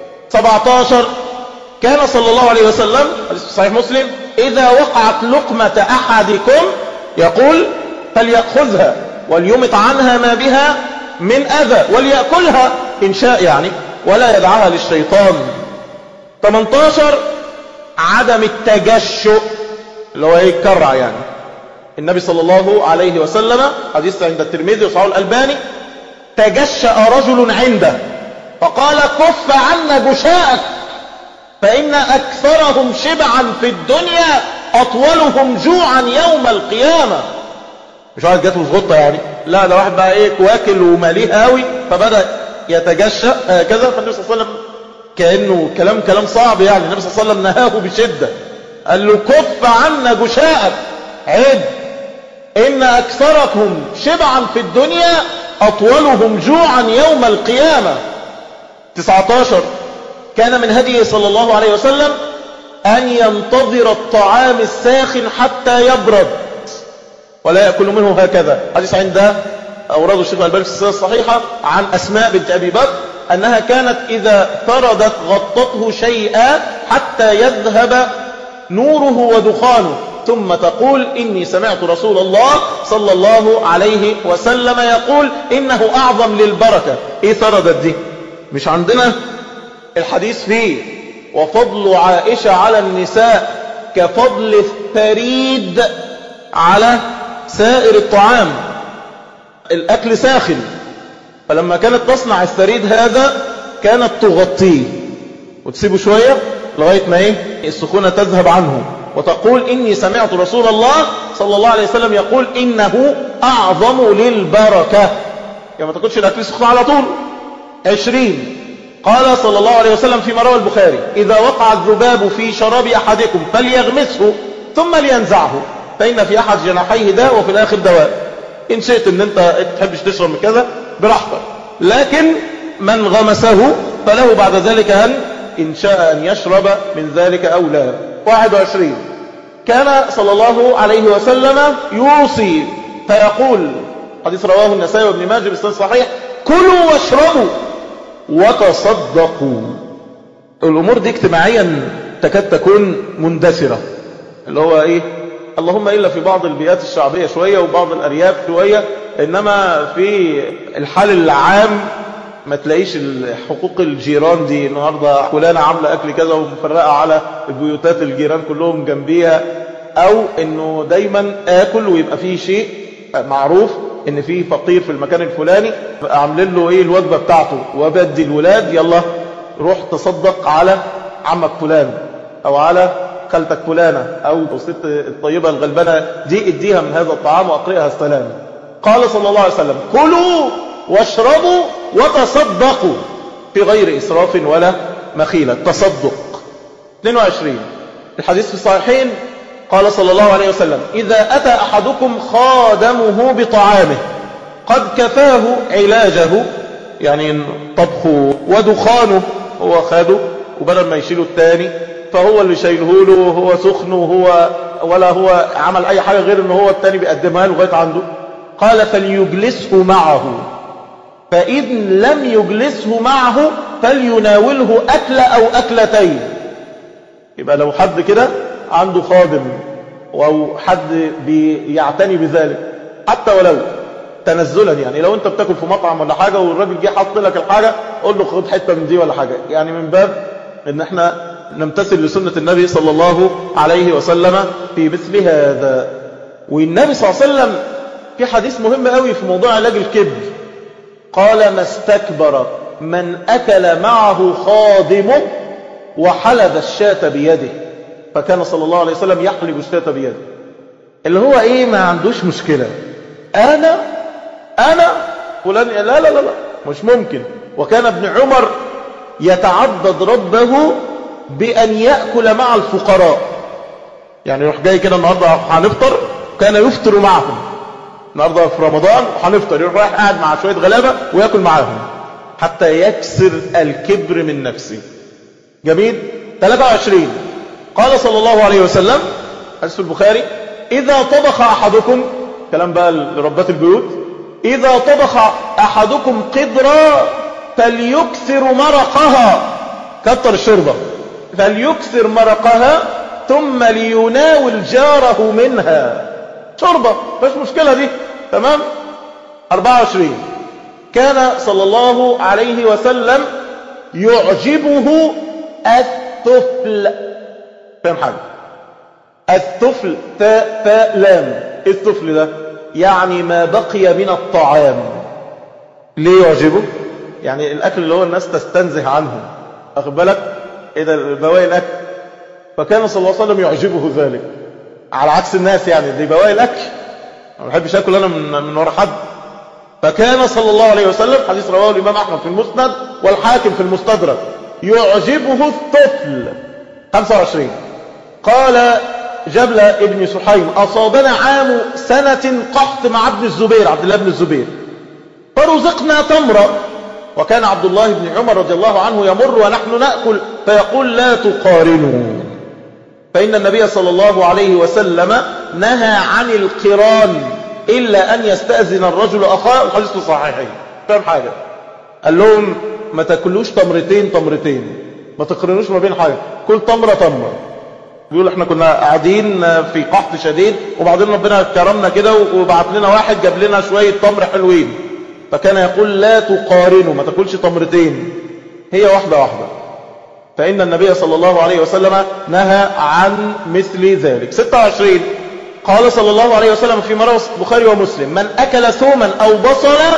17 كان صلى الله عليه وسلم صحيح مسلم إذا وقعت لقمة أحدكم يقول فليأخذها وليمط عنها ما بها من أذى وليأكلها إن شاء يعني ولا يدعها للشيطان 18 عدم التجشؤ اللي هو يتكرع يعني النبي صلى الله عليه وسلم حديث عند الترمذي وصححه الألباني تجشأ رجل عنده فقال كف عنا جشاءك فإن أكثرهم شبعا في الدنيا أطولهم جوعا يوم القيامة مش واحد جاته غطة يعني لا ده واحد بقى ايه واكل وماليه قوي فبدأ يتجشأ هكذا فالنبي صلى الله عليه وسلم كأنه كلام كلام صعب يعني النبي صلى الله عليه وسلم نهاه بشدة قال له كف عنا جشاءك عد إن أكثركم شبعا في الدنيا أطولهم جوعا يوم القيامة 19 كان من هديه صلى الله عليه وسلم أن ينتظر الطعام الساخن حتى يبرد ولا يأكل منه هكذا حديث عند أوراد الشيخ الألباني في السنة الصحيحة عن أسماء بنت أبي بكر أنها كانت إذا فردت غطته شيئا حتى يذهب نوره ودخانه ثم تقول إني سمعت رسول الله صلى الله عليه وسلم يقول إنه أعظم للبركة إيه فردت دي مش عندنا الحديث فيه وفضل عائشة على النساء كفضل الثريد على سائر الطعام الأكل ساخن فلما كانت تصنع الثريد هذا كانت تغطيه وتسيبه شوية لغاية ما ايه السخونة تذهب عنه وتقول إني سمعت رسول الله صلى الله عليه وسلم يقول إنه أعظم للبركة يعني ما تقولش الأكل سخن على طول عشرين قال صلى الله عليه وسلم فيما روى البخاري إذا وقع الذباب في شراب أحدكم فليغمسه ثم لينزعه فإن في أحد جناحيه داء وفي الآخر دواء إن شئت أن أنت تحبش تشرب من كذا براحتك لكن من غمسه فله بعد ذلك أن إن شاء أن يشرب من ذلك أو لا 21 كان صلى الله عليه وسلم يوصي فيقول حديث رواه النسائي وابن ماجه بسنة صحيح كلوا واشربوا وتصدقوا الأمور دي اجتماعيا تكاد تكون مندثرة اللي هو ايه اللهم إلا في بعض البيئات الشعبية شوية وبعض الأرياف شوية إنما في الحال العام ما تلاقيش حقوق الجيران دي النهاردة فلانة عاملة أكل كذا ومفرقة على بيوتات الجيران كلهم جنبيها أو إنه دايما آكل ويبقى فيه شيء معروف إن فيه فقير في المكان الفلاني عاملين له إيه الوجبة بتاعته وبدي الولاد يلا روح تصدق على عمك فلان أو على خالتك فلانة أو الست الطيبة الغلبانة دي اديها من هذا الطعام وأقرئها السلام قال صلى الله عليه وسلم كلوا واشربوا وتصدقوا في غير إسراف ولا مخيلة تصدق 22 الحديث في الصحيحين قال صلى الله عليه وسلم إذا أتى أحدكم خادمه بطعامه قد كفاه علاجه يعني طبخه ودخانه هو خاده وبدل ما يشيله الثاني فهو اللي شايله له وهو سخن وهو ولا هو عمل أي حاجة غير ان هو الثاني بيقدمها له لغاية عنده قال فليجلسه معه فإن لم يجلسه معه فليناوله أكل أو أكلتين يبقى لو حد كده عنده خادم أو حد بيعتني بذلك حتى ولو تنزلا يعني لو انت بتاكل في مطعم ولا حاجة والراجل جه حط لك الحاجة قول له خد حتة من دي ولا حاجة يعني من باب ان احنا نمتثل لسنة النبي صلى الله عليه وسلم في مثل هذا والنبي صلى الله عليه وسلم في حديث مهم قوي في موضوع علاج الكبر قال ما استكبر من أكل معه خادمه وحلب الشاة بيده فكان صلى الله عليه وسلم يحلب الشاة بيده اللي هو ايه ما عندوش مشكلة انا انا فلان لا لا لا لا مش ممكن وكان ابن عمر يتعبد ربه بأن يأكل مع الفقراء يعني يروح جاي كده النهاردة هنفطر كان يفطر معهم النهاردة في رمضان وهنفطر يروح رايح قاعد مع شوية غلابة ويأكل معاهم حتى يكسر الكبر من نفسه جميل 23 قال صلى الله عليه وسلم حديث البخاري إذا طبخ أحدكم كلام بقى لربات البيوت إذا طبخ أحدكم قدرا فليكثر مرقها كتر الشربة فليكثر مرقها ثم ليناول جاره منها شربة مش مشكلة دي تمام 24 كان صلى الله عليه وسلم يعجبه الثفل فاهم حاجة الثفل تاء تاء لام ايه الثفل ده يعني ما بقي من الطعام ليه يعجبه يعني الاكل اللي هو الناس تستنزه عنه اخد بالك ايه ده بواقي الاكل فكان صلى الله عليه وسلم يعجبه ذلك على عكس الناس يعني دي بواقي الاكل ما بحبش اكل انا من من ورا حد فكان صلى الله عليه وسلم حديث رواه الامام احمد في المسند والحاكم في المستدرك يعجبه الطفل 25 قال جبل ابن سحيم أصابنا عام سنة قحط مع ابن الزبير عبد الله بن الزبير فرزقنا تمرة وكان عبد الله بن عمر رضي الله عنه يمر ونحن نأكل فيقول لا تقارنوا فإن النبي صلى الله عليه وسلم نهى عن القران إلا أن يستأذن الرجل أخاه الحديث في الصحيحين فاهم حاجة قال لهم ما تاكلوش تمرتين تمرتين ما تقرنوش ما بين حاجة كل تمرة تمرة بيقول احنا كنا قاعدين في قحط شديد وبعدين ربنا كرمنا كده وبعت لنا واحد جاب لنا شوية تمر حلوين فكان يقول لا تقارنوا ما تاكلش تمرتين هي واحدة واحدة فإن النبي صلى الله عليه وسلم نهى عن مثل ذلك 26 قال صلى الله عليه وسلم في مرة البخاري ومسلم من أكل ثوما أو بصلا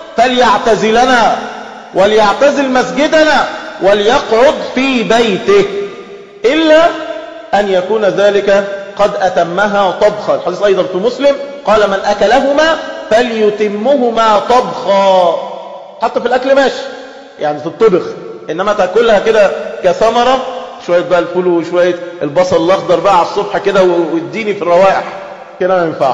فليعتزلنا وليعتزل مسجدنا وليقعد في بيته إلا أن يكون ذلك قد أتمها طبخا الحديث أيضا في مسلم قال من أكلهما فليتمهما طبخا حتى في الأكل ماشي يعني تطبخ إنما تأكلها كده كثمرة شوية بقى الفول وشوية البصل الأخضر بقى على الصبح كده واديني في الروائح كده ما ينفع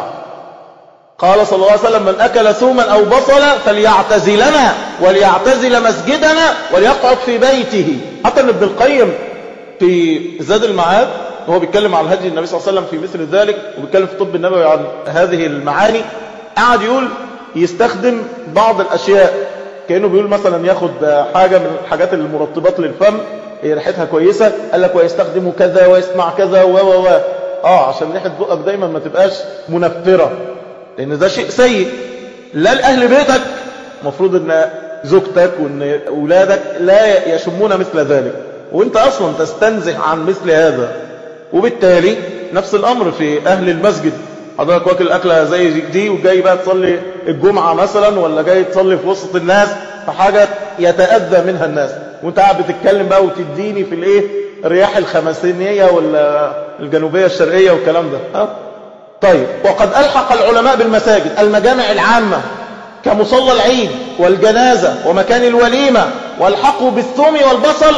قال صلى الله عليه وسلم من أكل ثوما أو بصلا فليعتزلنا وليعتزل مسجدنا وليقعد في بيته حتى ابن القيم في زاد المعاد وهو بيتكلم عن هدي النبي صلى الله عليه وسلم في مثل ذلك وبيتكلم في الطب النبوي عن هذه المعاني قعد يقول يستخدم بعض الأشياء كأنه بيقول مثلا ياخد حاجة من الحاجات المرطبات للفم هي ريحتها كويسة قال لك ويستخدم كذا ويسمع كذا و و و اه عشان ريحة بقك دايما ما تبقاش منفرة لان ده شيء سيء لا لأهل بيتك مفروض ان زوجتك وان اولادك لا يشمون مثل ذلك وانت اصلا تستنزه عن مثل هذا وبالتالي نفس الامر في اهل المسجد حضرتك واكل اكله زي دي وجاي بقى تصلي الجمعه مثلا ولا جاي تصلي في وسط الناس فحاجه يتاذى منها الناس وانت قاعد بتتكلم بقى وتديني في الايه الرياح الخمسينيه ولا الجنوبيه الشرقيه والكلام ده ها طيب وقد الحق العلماء بالمساجد المجامع العامه كمصلى العيد والجنازه ومكان الوليمه والحقوا بالثوم والبصل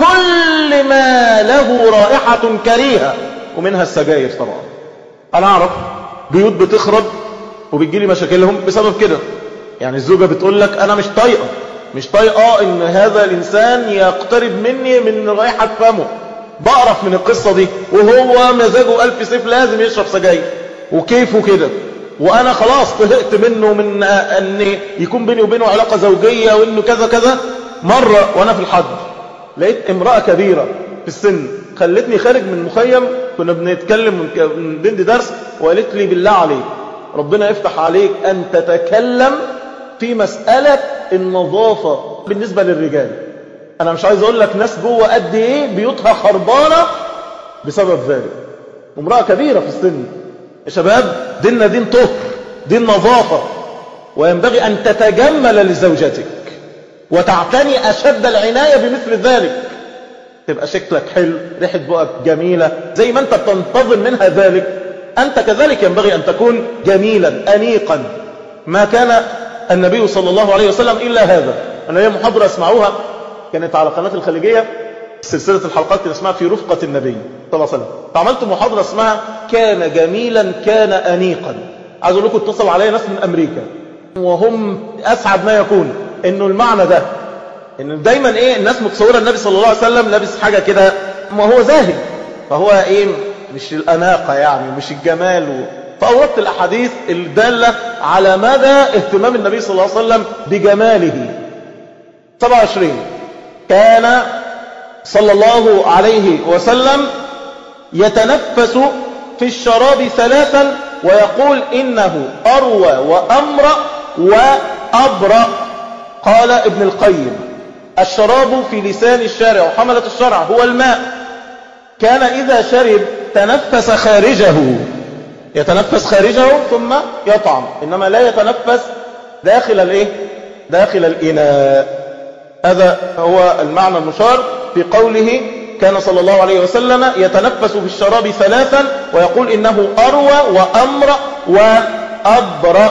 كل ما له رائحه كريهه ومنها السجاير طبعا انا اعرف بيوت بتخرب وبتجيلي مشاكلهم بسبب كده يعني الزوجه بتقول لك انا مش طايقه مش طايقه ان هذا الانسان يقترب مني من رائحه فمه بقرف من القصه دي وهو مزاجه الف سيف لازم يشرب سجاير وكيفه كده وانا خلاص طهقت منه من ان يكون بيني وبينه علاقه زوجيه وانه كذا كذا مره وانا في الحج لقيت امراه كبيره في السن خلتني خارج من مخيم كنا بنتكلم من بنت درس وقالت لي بالله عليك ربنا يفتح عليك ان تتكلم في مسألة النظافة بالنسبة للرجال أنا مش عايز أقول لك ناس جوه قد إيه بيوتها خربانة بسبب ذلك امرأة كبيرة في السن يا شباب ديننا دين طهر دين نظافة وينبغي أن تتجمل لزوجتك وتعتني أشد العناية بمثل ذلك تبقى شكلك حلو ريحة بقك جميلة زي ما أنت بتنتظر منها ذلك أنت كذلك ينبغي أن تكون جميلا أنيقا ما كان النبي صلى الله عليه وسلم إلا هذا أنا هي محاضرة اسمعوها كانت على قناة الخليجية سلسلة الحلقات كان اسمها في رفقة النبي صلى الله عليه وسلم فعملت محاضرة اسمها كان جميلا كان أنيقا عايز أقول لكم اتصل علي ناس من أمريكا وهم أسعد ما يكون إنه المعنى ده إن دايما إيه الناس متصورة النبي صلى الله عليه وسلم لابس حاجة كده ما هو زاهد فهو إيه مش الأناقة يعني مش الجمال و... فأوردت الأحاديث الدالة على مدى اهتمام النبي صلى الله عليه وسلم بجماله 27 كان صلى الله عليه وسلم يتنفس في الشراب ثلاثا ويقول إنه أروى وأمرأ وأبرأ قال ابن القيم الشراب في لسان الشارع وحملة الشرع هو الماء كان إذا شرب تنفس خارجه يتنفس خارجه ثم يطعم إنما لا يتنفس داخل الايه داخل الإناء هذا هو المعنى المشار في قوله كان صلى الله عليه وسلم يتنفس في الشراب ثلاثا ويقول إنه أروى وأمرأ وأبرأ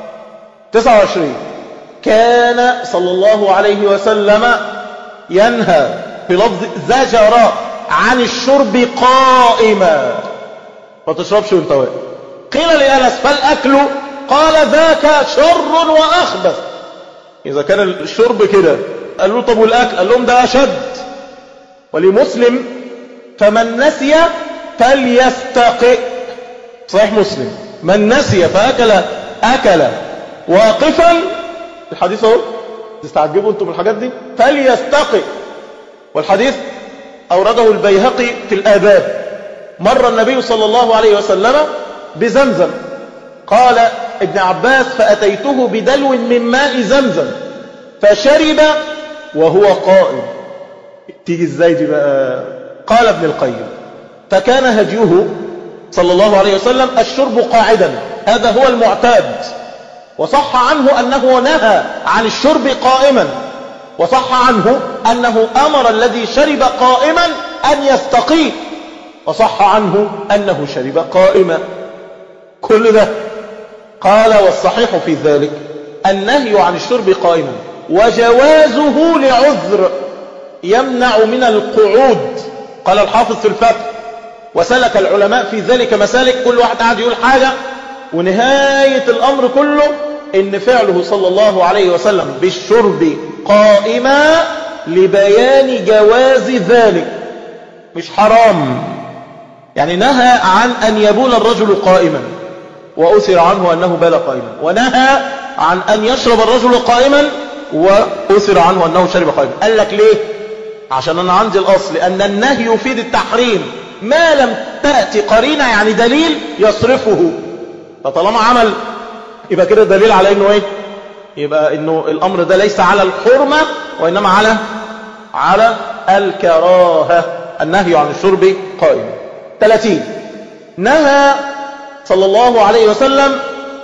29 كان صلى الله عليه وسلم ينهى في لفظ زجر عن الشرب قائما ما تشربش وانت واقف قيل لأنس فالأكل قال ذاك شر وأخبث إذا كان الشرب كده قال له طب والأكل قال لهم ده أشد ولمسلم فمن نسي فليستقئ صحيح مسلم من نسي فأكل أكل واقفا الحديث اهو تستعجبوا انتم الحاجات دي فليستقي والحديث أورده البيهقي في الآداب مر النبي صلى الله عليه وسلم بزمزم قال ابن عباس فأتيته بدلو من ماء زمزم فشرب وهو قائم تيجي ازاي دي بقى قال ابن القيم فكان هديه صلى الله عليه وسلم الشرب قاعدا هذا هو المعتاد وصح عنه أنه نهى عن الشرب قائما وصح عنه أنه أمر الذي شرب قائما أن يستقيه وصح عنه أنه شرب قائما كل ده قال والصحيح في ذلك النهي عن الشرب قائما وجوازه لعذر يمنع من القعود قال الحافظ في الفتح وسلك العلماء في ذلك مسالك كل واحد قاعد يقول حاجة ونهاية الأمر كله إن فعله صلى الله عليه وسلم بالشرب قائما لبيان جواز ذلك مش حرام يعني نهى عن أن يبول الرجل قائما وأثر عنه أنه بال قائما ونهى عن أن يشرب الرجل قائما وأثر عنه أنه شرب قائما قال لك ليه عشان أنا عندي الأصل أن النهي يفيد التحريم ما لم تأتي قرينة يعني دليل يصرفه فطالما عمل يبقى كده دليل على أنه إيه يبقى أنه الأمر ده ليس على الحرمة وإنما على على الكراهة النهي عن الشرب قائما 30 نهى صلى الله عليه وسلم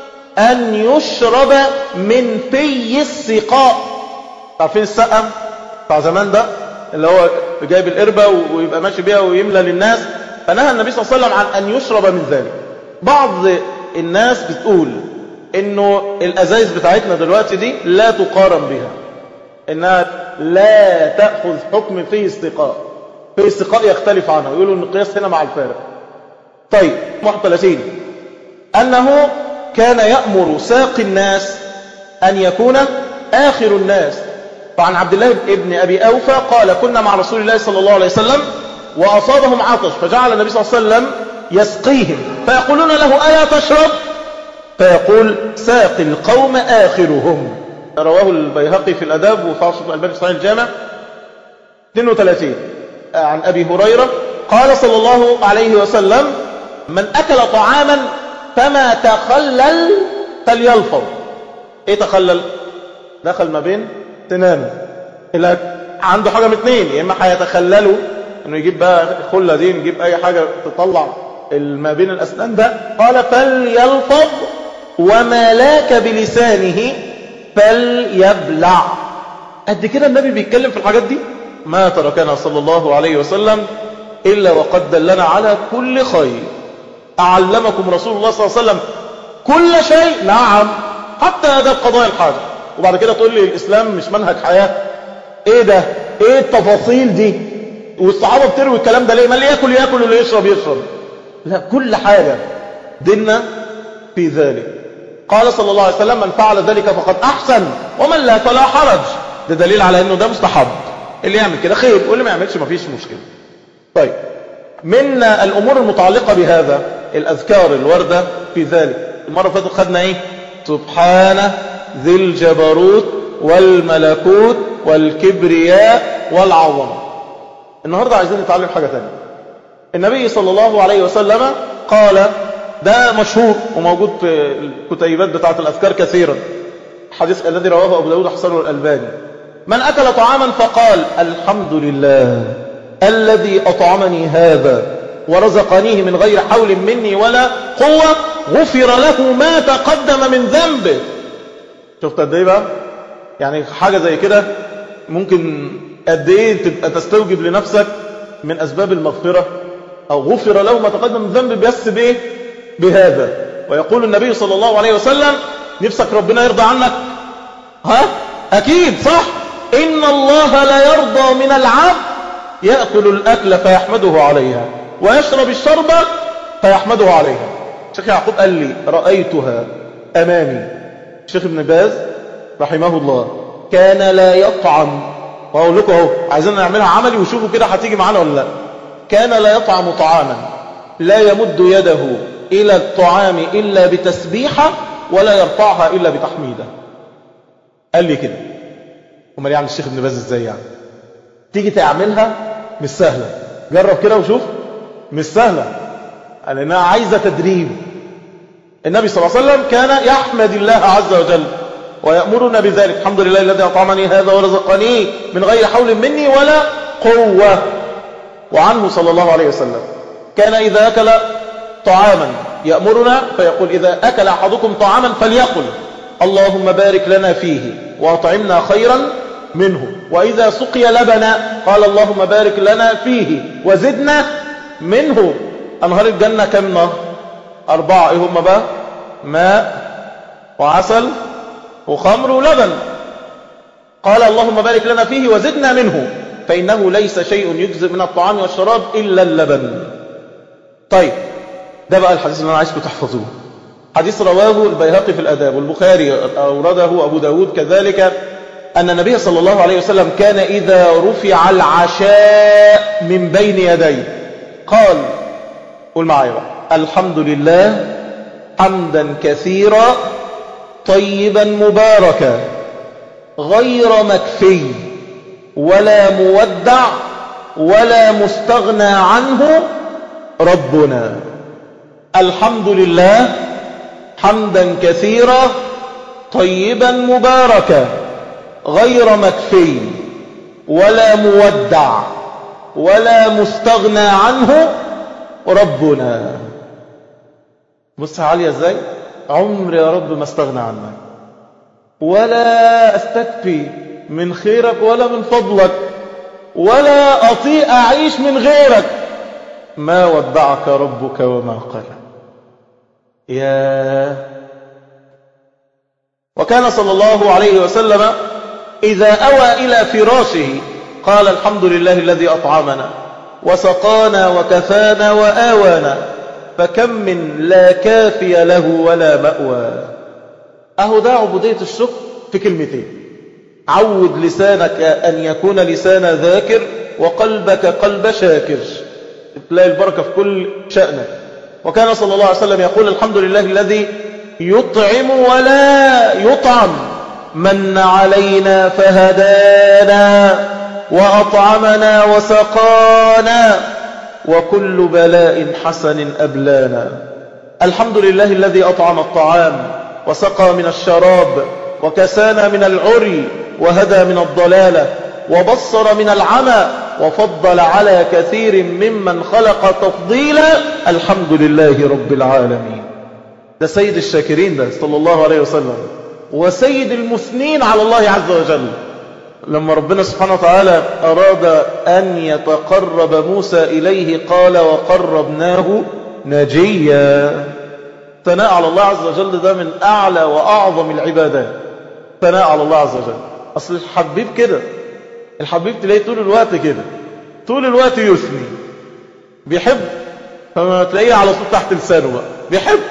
أن يشرب من في السقاء عارفين السقم بتاع زمان ده اللي هو جايب القربة ويبقى ماشي بيها ويملى للناس فنهى النبي صلى الله عليه وسلم عن أن يشرب من ذلك بعض الناس بتقول انه الازايز بتاعتنا دلوقتي دي لا تقارن بها انها لا تأخذ حكم في استقاء في استقاء يختلف عنها يقولوا ان القياس هنا مع الفارق طيب 31 أنه كان يأمر ساق الناس أن يكون آخر الناس فعن عبد الله بن أبي أوفى قال كنا مع رسول الله صلى الله عليه وسلم وأصابهم عطش فجعل النبي صلى الله عليه وسلم يسقيهم فيقولون له ألا تشرب فيقول ساق القوم آخرهم رواه البيهقي في الأداب وفاصل الألباني في صحيح الجامع 32 عن أبي هريرة قال صلى الله عليه وسلم من أكل طعاما فما تخلل فليلفظ ايه تخلل دخل ما بين سنانه إلا عنده حاجة من اثنين يا اما هيتخللوا انه يجيب بقى خلة دي يجيب اي حاجة تطلع ما بين الاسنان ده قال فليلفظ وما لاك بلسانه فليبلع قد كده النبي بيتكلم في الحاجات دي ما تركنا صلى الله عليه وسلم إلا وقد دلنا على كل خير أعلمكم رسول الله صلى الله عليه وسلم كل شيء نعم حتى هذا القضايا الحاجة وبعد كده تقول لي الإسلام مش منهج حياة ايه ده ايه التفاصيل دي والصحابة بتروي الكلام ده ليه ما اللي يأكل يأكل واللي يشرب يشرب لا كل حاجة ديننا في ذلك قال صلى الله عليه وسلم من فعل ذلك فقد أحسن ومن لا فلا حرج ده دليل على انه ده مستحب اللي يعمل كده خير واللي ما يعملش ما فيش مشكلة طيب من الأمور المتعلقة بهذا الأذكار الوردة في ذلك المرة اللي فاتت خدنا ايه سبحانه ذي الجبروت والملكوت والكبرياء والعظمة النهاردة عايزين نتعلم حاجة تانية النبي صلى الله عليه وسلم قال ده مشهور وموجود في الكتيبات بتاعة الأذكار كثيرا الحديث الذي رواه أبو داود حسن الألباني من أكل طعاما فقال الحمد لله الذي أطعمني هذا ورزقنيه من غير حول مني ولا قوة غفر له ما تقدم من ذنبه شفت قد ايه بقى يعني حاجة زي كده ممكن قد ايه تبقى تستوجب لنفسك من أسباب المغفرة أو غفر له ما تقدم من ذنب بس بايه بهذا ويقول النبي صلى الله عليه وسلم نفسك ربنا يرضى عنك ها أكيد صح إن الله لا يرضى من العبد يأكل الأكل فيحمده عليها ويشرب الشرب فيحمده عليها الشيخ يعقوب قال لي رأيتها أمامي الشيخ ابن باز رحمه الله كان لا يطعم وأقول لكم اهو عايزين نعملها عملي وشوفوا كده هتيجي معانا ولا لا كان لا يطعم طعاما لا يمد يده إلى الطعام إلا بتسبيحة ولا يرفعها إلا بتحميدة قال لي كده امال يعني الشيخ ابن باز ازاي يعني تيجي تعملها مش سهلة جرب كده وشوف مش سهلة لأنها عايزة تدريب النبي صلى الله عليه وسلم كان يحمد الله عز وجل ويأمرنا بذلك الحمد لله الذي أطعمني هذا ورزقني من غير حول مني ولا قوة وعنه صلى الله عليه وسلم كان إذا أكل طعاما يأمرنا فيقول إذا أكل أحدكم طعاما فليقل اللهم بارك لنا فيه وأطعمنا خيرا منه وإذا سقي لبنا قال اللهم بارك لنا فيه وزدنا منه أنهار الجنة كم نهر أربعة إيه هم بقى ماء وعسل وخمر ولبن قال اللهم بارك لنا فيه وزدنا منه فإنه ليس شيء يجزئ من الطعام والشراب إلا اللبن طيب ده بقى الحديث اللي أنا عايزكم تحفظوه حديث رواه البيهقي في الأداب والبخاري أورده أبو داود كذلك أن النبي صلى الله عليه وسلم كان إذا رفع العشاء من بين يديه قال قول معايا بقى الحمد لله حمدا كثيرا طيبا مباركا غير مكفي ولا مودع ولا مستغنى عنه ربنا الحمد لله حمدا كثيرا طيبا مباركا غير مكفي ولا مودع ولا مستغنى عنه ربنا بص عالية ازاي عمر يا رب ما استغنى عنك ولا استكفي من خيرك ولا من فضلك ولا أطيء أعيش من غيرك ما ودعك ربك وما قلى يا وكان صلى الله عليه وسلم إذا أوى إلى فراشه قال الحمد لله الذي أطعمنا وسقانا وكفانا وآوانا فكم من لا كافي له ولا مأوى أهو ده عبودية الشكر في كلمتين عود لسانك أن يكون لسان ذاكر وقلبك قلب شاكر تلاقي البركة في كل شأنك وكان صلى الله عليه وسلم يقول الحمد لله الذي يطعم ولا يطعم من علينا فهدانا وأطعمنا وسقانا وكل بلاء حسن أبلانا الحمد لله الذي أطعم الطعام وسقى من الشراب وكسانا من العري وهدى من الضلالة وبصر من العمى وفضل على كثير ممن خلق تفضيلا الحمد لله رب العالمين ده سيد الشاكرين ده صلى الله عليه وسلم وسيد المثنين على الله عز وجل لما ربنا سبحانه وتعالى أراد أن يتقرب موسى إليه قال وقربناه نجيا ثناء على الله عز وجل ده من أعلى وأعظم العبادات ثناء على الله عز وجل أصل الحبيب كده الحبيب تلاقيه طول الوقت كده طول الوقت يثني بيحب فما تلاقيه على طول تحت لسانه بقى بيحب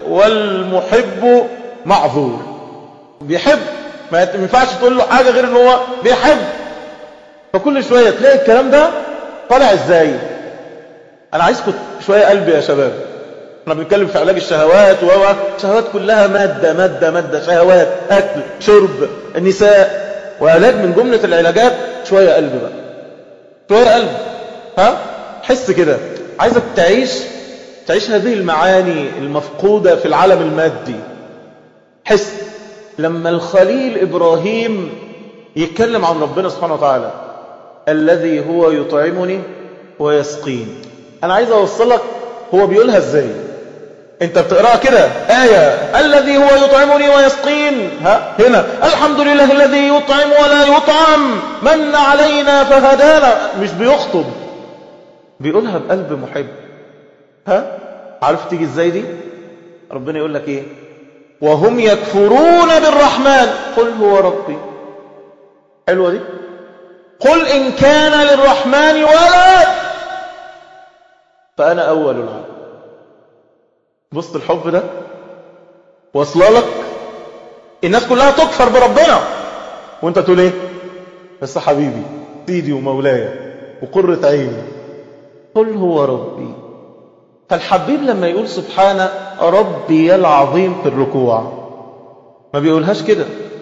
والمحب معذور بيحب ما ينفعش تقول له حاجة غير ان هو بيحب فكل شوية تلاقي الكلام ده طالع ازاي انا عايزكم شوية قلبي يا شباب احنا بنتكلم في علاج الشهوات وهو الشهوات كلها مادة مادة مادة شهوات اكل شرب النساء وعلاج من جملة العلاجات شوية قلب بقى شوية قلب ها حس كده عايزك تعيش تعيش هذه المعاني المفقودة في العالم المادي حس لما الخليل إبراهيم يتكلم عن ربنا سبحانه وتعالى الذي هو يطعمني ويسقين أنا عايز أوصلك هو بيقولها إزاي انت بتقرأ كده آية الذي هو يطعمني ويسقين ها هنا الحمد لله الذي يطعم ولا يطعم من علينا فهدانا مش بيخطب بيقولها بقلب محب ها عارف تيجي ازاي دي ربنا يقول لك ايه وهم يكفرون بالرحمن قل هو ربي حلوة دي قل إن كان للرحمن ولد فأنا أول العالم بص الحب ده واصله لك الناس كلها تكفر بربنا وانت تقول ايه بس حبيبي سيدي ومولاي وقرة عيني قل هو ربي فالحبيب لما يقول سبحان ربي العظيم في الركوع ما بيقولهاش كده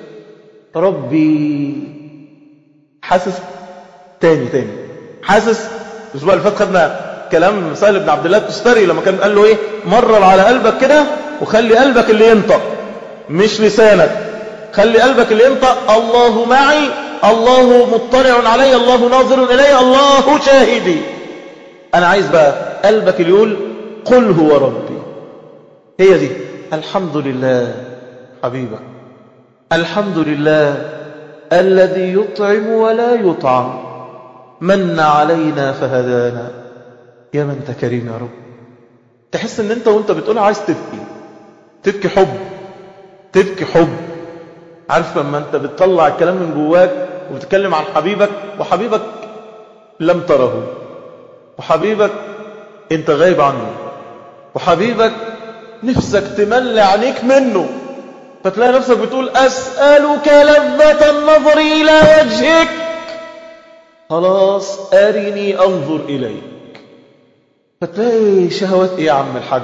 ربي حاسس تاني تاني حاسس الاسبوع اللي فات خدنا كلام سهل بن عبد الله التستري لما كان قال له ايه مرر على قلبك كده وخلي قلبك اللي ينطق مش لسانك خلي قلبك اللي ينطق الله معي الله مطلع علي الله ناظر الي الله شاهدي انا عايز بقى قلبك اللي يقول قل هو ربي هي دي الحمد لله حبيبك الحمد لله الذي يطعم ولا يطعم من علينا فهدانا يا من انت كريم يا رب تحس ان انت وانت بتقول عايز تبكي تبكي حب تبكي حب عارف لما انت بتطلع الكلام من جواك وبتتكلم عن حبيبك وحبيبك لم تره وحبيبك انت غايب عنه وحبيبك نفسك تملي عينيك منه فتلاقي نفسك بتقول أسألك لذة النظر إلى وجهك خلاص أرني أنظر إليك فتلاقي شهوات إيه يا عم الحاج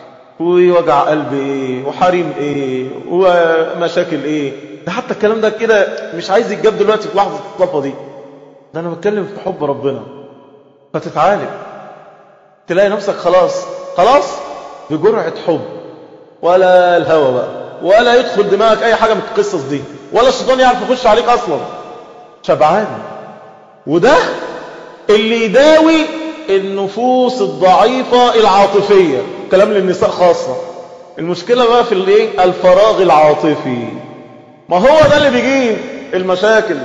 ووجع قلب إيه وحريم إيه ومشاكل إيه ده حتى الكلام ده كده مش عايز يتجاب دلوقتي في لحظة الطفة دي ده أنا بتكلم في حب ربنا فتتعالج تلاقي نفسك خلاص خلاص بجرعة حب ولا الهوى بقى ولا يدخل دماغك أي حاجة من القصص دي ولا الشيطان يعرف يخش عليك أصلا شبعان وده اللي يداوي النفوس الضعيفة العاطفية كلام للنساء خاصة المشكلة بقى في الايه الفراغ العاطفي ما هو ده اللي بيجيب المشاكل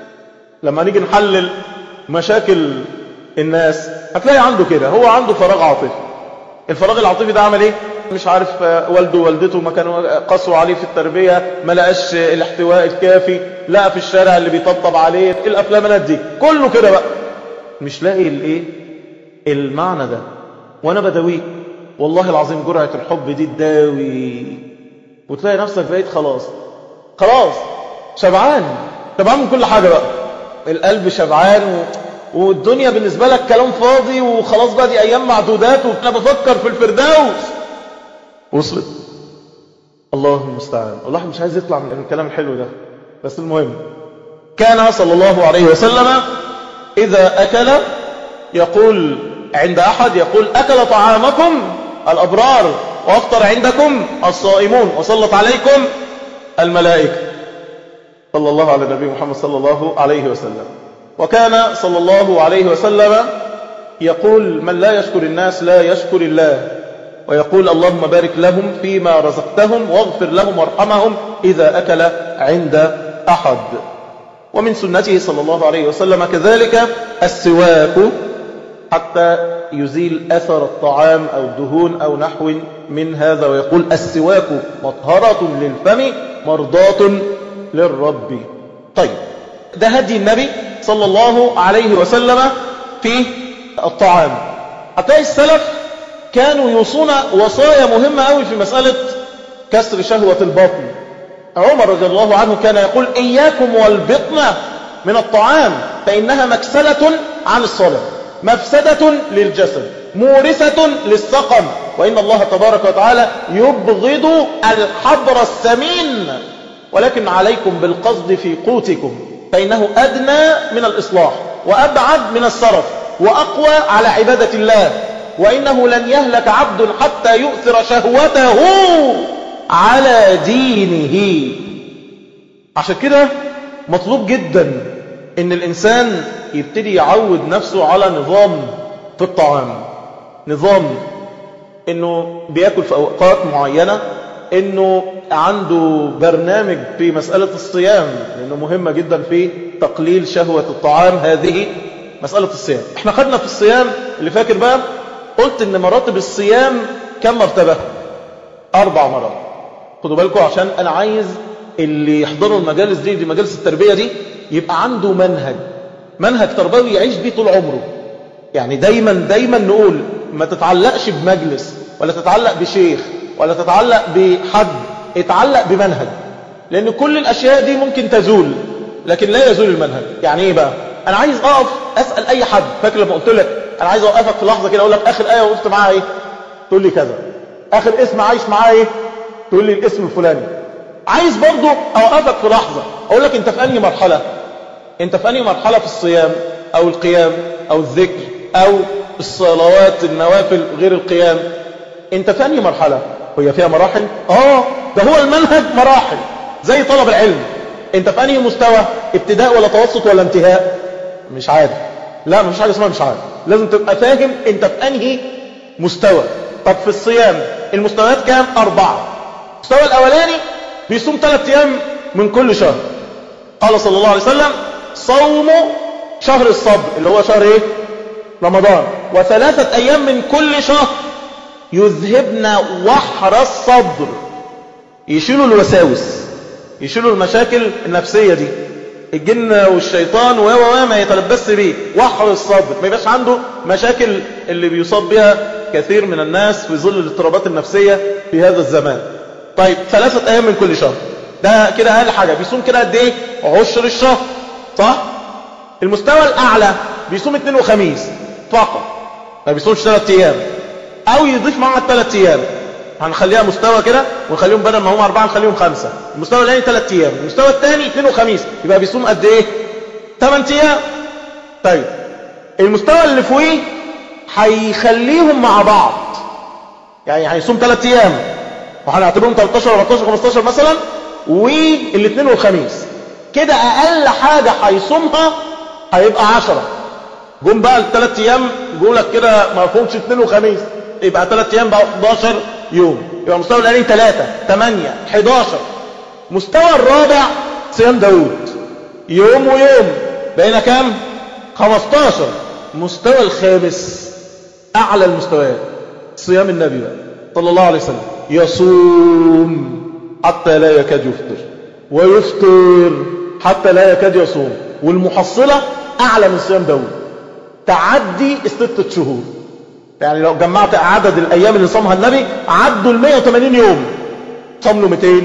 لما نيجي نحلل مشاكل الناس هتلاقي عنده كده هو عنده فراغ عاطفي الفراغ العاطفي ده عمل ايه مش عارف والده ووالدته ما كانوا قسوا عليه في التربية ما لقاش الاحتواء الكافي لقى في الشارع اللي بيطبطب عليه الافلامات دي كله كده بقى مش لاقي الايه المعنى ده وانا بداويك والله العظيم جرعة الحب دي تداوي وتلاقي نفسك بقيت خلاص خلاص شبعان شبعان من كل حاجة بقى القلب شبعان و... والدنيا بالنسبة لك كلام فاضي وخلاص بقى دي أيام معدودات وأنا بفكر في الفردوس وصلت الله المستعان والله مش عايز يطلع من الكلام الحلو ده بس المهم كان صلى الله عليه وسلم إذا أكل يقول عند أحد يقول أكل طعامكم الأبرار وأفطر عندكم الصائمون وصلت عليكم الملائكة صلى الله على النبي محمد صلى الله عليه وسلم وكان صلى الله عليه وسلم يقول من لا يشكر الناس لا يشكر الله ويقول اللهم بارك لهم فيما رزقتهم واغفر لهم وارحمهم إذا أكل عند أحد ومن سنته صلى الله عليه وسلم كذلك السواك حتى يزيل أثر الطعام أو الدهون أو نحو من هذا ويقول السواك مطهرة للفم مرضاة للرب طيب ده هدي النبي صلى الله عليه وسلم في الطعام هتلاقي السلف كانوا يوصون وصايا مهمة قوي في مسألة كسر شهوة البطن عمر رضي الله عنه كان يقول إياكم والبطن من الطعام فإنها مكسلة عن الصلاة مفسدة للجسد مورثة للسقم وإن الله تبارك وتعالى يبغض الحبر السمين ولكن عليكم بالقصد في قوتكم فإنه أدنى من الإصلاح وأبعد من الصرف وأقوى على عبادة الله وإنه لن يهلك عبد حتى يؤثر شهوته على دينه عشان كده مطلوب جدا ان الانسان يبتدي يعود نفسه على نظام في الطعام نظام انه بياكل في اوقات معينة انه عنده برنامج في مسألة الصيام لانه مهمة جدا في تقليل شهوة الطعام هذه مسألة الصيام احنا خدنا في الصيام اللي فاكر بقى قلت ان مراتب الصيام كم مرتبة اربع مرات خدوا بالكم عشان انا عايز اللي يحضروا المجالس دي دي مجالس التربية دي يبقى عنده منهج منهج تربوي يعيش بيه طول عمره يعني دايما دايما نقول ما تتعلقش بمجلس ولا تتعلق بشيخ ولا تتعلق بحد اتعلق بمنهج لان كل الاشياء دي ممكن تزول لكن لا يزول المنهج يعني ايه بقى انا عايز اقف اسال اي حد فاكر لما قلت لك انا عايز اوقفك في لحظه كده اقول لك اخر ايه وقفت معاها ايه تقول لي كذا اخر اسم عايش معاه ايه تقول لي الاسم الفلاني عايز برضو اوقفك في لحظة اقول لك انت في انهي مرحلة انت في انهي مرحلة في الصيام او القيام او الذكر او الصلوات النوافل غير القيام انت في انهي مرحلة هي فيها مراحل اه ده هو المنهج مراحل زي طلب العلم انت في انهي مستوى ابتداء ولا توسط ولا انتهاء مش عارف لا مفيش حاجة اسمها مش عارف لازم تبقى فاهم انت في انهي مستوى طب في الصيام المستويات كام اربعة المستوى الاولاني بيصوم ثلاث ايام من كل شهر قال صلى الله عليه وسلم صوم شهر الصبر اللي هو شهر ايه رمضان وثلاثة ايام من كل شهر يذهبن وحر الصدر يشيلوا الوساوس يشيلوا المشاكل النفسية دي الجن والشيطان و و ما يتلبس بيه وحر الصدر ما يبقاش عنده مشاكل اللي بيصاب بها كثير من الناس في ظل الاضطرابات النفسية في هذا الزمان طيب ثلاثة ايام من كل شهر ده كده اقل حاجة بيصوم كده قد ايه عشر الشهر صح المستوى الاعلى بيصوم اثنين وخميس فقط ما بيصومش ثلاثة ايام او يضيف معها الثلاث ايام هنخليها مستوى كده ونخليهم بدل ما هم أربعة نخليهم خمسة المستوى الثاني ثلاث أيام المستوى الثاني اثنين وخميس يبقى بيصوم قد إيه ثمان أيام طيب المستوى اللي فوقيه هيخليهم مع بعض يعني هيصوم ثلاث أيام وهنعتبرهم 13 14 15 مثلا والاثنين والخميس كده أقل حاجة هيصومها هيبقى 10 جم بقى الثلاث أيام يقول لك كده ما فهمش اثنين وخميس يبقى ثلاث أيام بقى 11 يوم يبقى المستوى الأولاني 3 8 11 مستوى الرابع صيام داوود يوم ويوم بقينا كام 15 مستوى الخامس أعلى المستويات صيام النبي بقى صلى الله عليه وسلم يصوم حتى لا يكاد يفطر ويفطر حتى لا يكاد يصوم والمحصلة أعلى من صيام داوود تعدي الستة شهور يعني لو جمعت عدد الأيام اللي صامها النبي عدوا ال 180 يوم صام له 200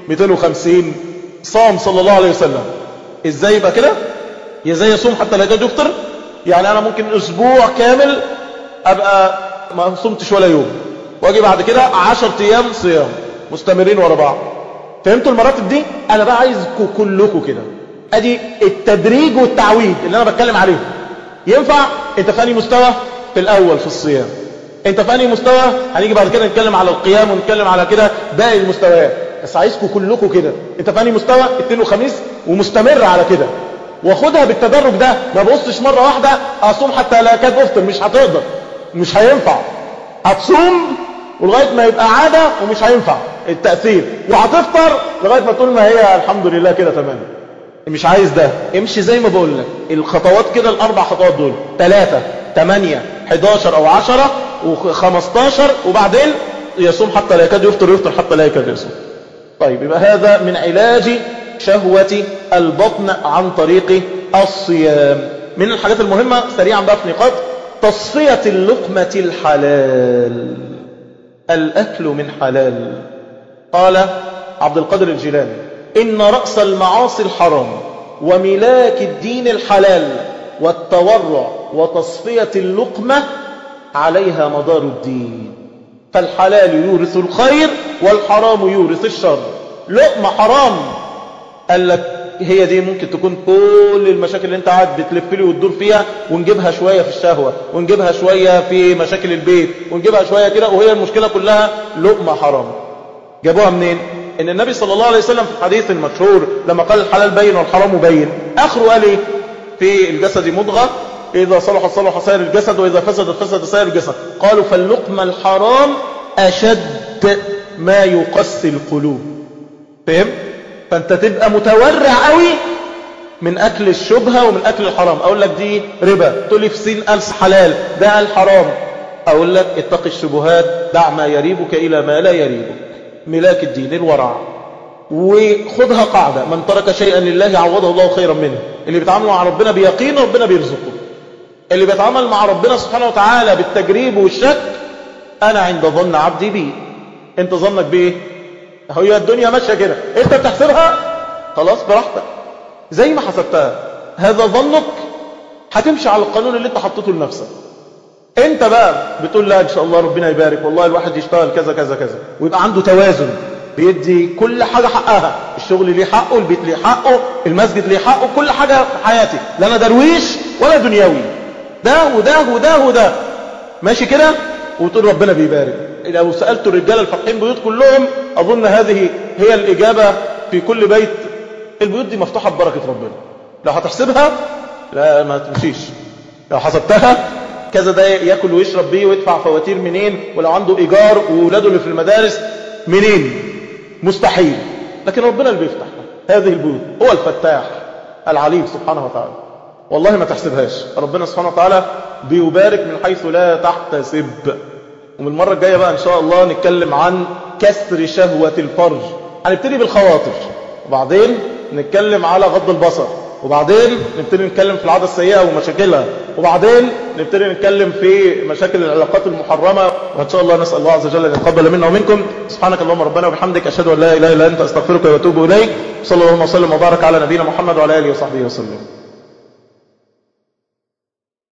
250 صام صلى الله عليه وسلم ازاي يبقى كده ازاي يصوم حتى لا يكاد يفطر يعني انا ممكن اسبوع كامل ابقى ما صمتش ولا يوم واجي بعد كده 10 ايام صيام مستمرين ورا بعض فهمتوا المراتب دي انا بقى عايزكم كلكم كده ادي التدريج والتعويد اللي انا بتكلم عليه ينفع انت في انهي مستوى في الاول في الصيام انت في انهي مستوى هنيجي بعد كده نتكلم على القيام ونتكلم على كده باقي المستويات بس عايزكم كلكم كده انت في انهي مستوى اثنين وخميس ومستمر على كده واخدها بالتدرج ده ما بصش مرة واحدة اصوم حتى لا كاد افطر مش هتقدر مش هينفع هتصوم ولغاية ما يبقى عادة ومش هينفع التأثير وهتفطر لغاية ما تقول ما هي الحمد لله كده تمام مش عايز ده امشي زي ما بقول لك الخطوات كده الاربع خطوات دول ثلاثة ثمانية 11 او 10 و15 وبعدين يصوم حتى لا يكاد يفطر يفطر حتى لا يكاد يصوم طيب يبقى هذا من علاج شهوة البطن عن طريق الصيام من الحاجات المهمة سريعا بقى في نقاط تصفية اللقمة الحلال الأكل من حلال قال عبد القادر الجيلاني إن رأس المعاصي الحرام وملاك الدين الحلال والتورع وتصفية اللقمة عليها مدار الدين فالحلال يورث الخير والحرام يورث الشر لقمة حرام قال لك هي دي ممكن تكون كل المشاكل اللي انت قاعد بتلف لي وتدور فيها ونجيبها شوية في الشهوة ونجيبها شوية في مشاكل البيت ونجيبها شوية كده وهي المشكلة كلها لقمة حرام جابوها منين ان النبي صلى الله عليه وسلم في الحديث المشهور لما قال الحلال بين والحرام بين اخره قال ايه في الجسد مضغة اذا صلح صلح سائر الجسد واذا فسد فسد سائر الجسد قالوا فاللقمة الحرام اشد ما يقسي القلوب فهم فانت تبقى متورع قوي من اكل الشبهة ومن اكل الحرام اقول لك دي ربا تقول لي في سين قال حلال ده قال حرام اقول لك اتق الشبهات دع ما يريبك الى ما لا يريبك ملاك الدين الورع وخذها قاعدة من ترك شيئا لله عوضه الله خيرا منه اللي بيتعامل مع ربنا بيقين ربنا بيرزقه اللي بيتعامل مع ربنا سبحانه وتعالى بالتجريب والشك انا عند ظن عبدي بي انت ظنك بايه هي الدنيا ماشية كده انت بتحسبها خلاص براحتك زي ما حسبتها هذا ظنك هتمشي على القانون اللي انت حطيته لنفسك انت بقى بتقول لا ان شاء الله ربنا يبارك والله الواحد يشتغل كذا كذا كذا ويبقى عنده توازن بيدي كل حاجة حقها الشغل ليه حقه البيت ليه حقه المسجد ليه حقه كل حاجة في حياتي لا انا درويش ولا دنيوي ده وده وده وده ماشي كده وتقول ربنا بيبارك لو سألت الرجال الفقين بيوت كلهم أظن هذه هي الإجابة في كل بيت البيوت دي مفتوحة ببركة ربنا لو هتحسبها لا ما تمشيش لو حسبتها كذا ده ياكل ويشرب بيه ويدفع فواتير منين ولو عنده إيجار وولاده اللي في المدارس منين مستحيل لكن ربنا اللي بيفتح هذه البيوت هو الفتاح العليم سبحانه وتعالى والله ما تحسبهاش ربنا سبحانه وتعالى بيبارك من حيث لا تحتسب ومن المرة الجاية بقى إن شاء الله نتكلم عن كسر شهوة الفرج هنبتدي بالخواطر وبعدين نتكلم على غض البصر وبعدين نبتدي نتكلم في العادة السيئة ومشاكلها وبعدين نبتدي نتكلم في مشاكل العلاقات المحرمة وإن شاء الله نسأل الله عز وجل أن يتقبل منا ومنكم سبحانك اللهم ربنا وبحمدك أشهد أن لا إله إلا أنت أستغفرك وأتوب إليك صلى الله وسلم وبارك على نبينا محمد وعلى آله وصحبه وسلم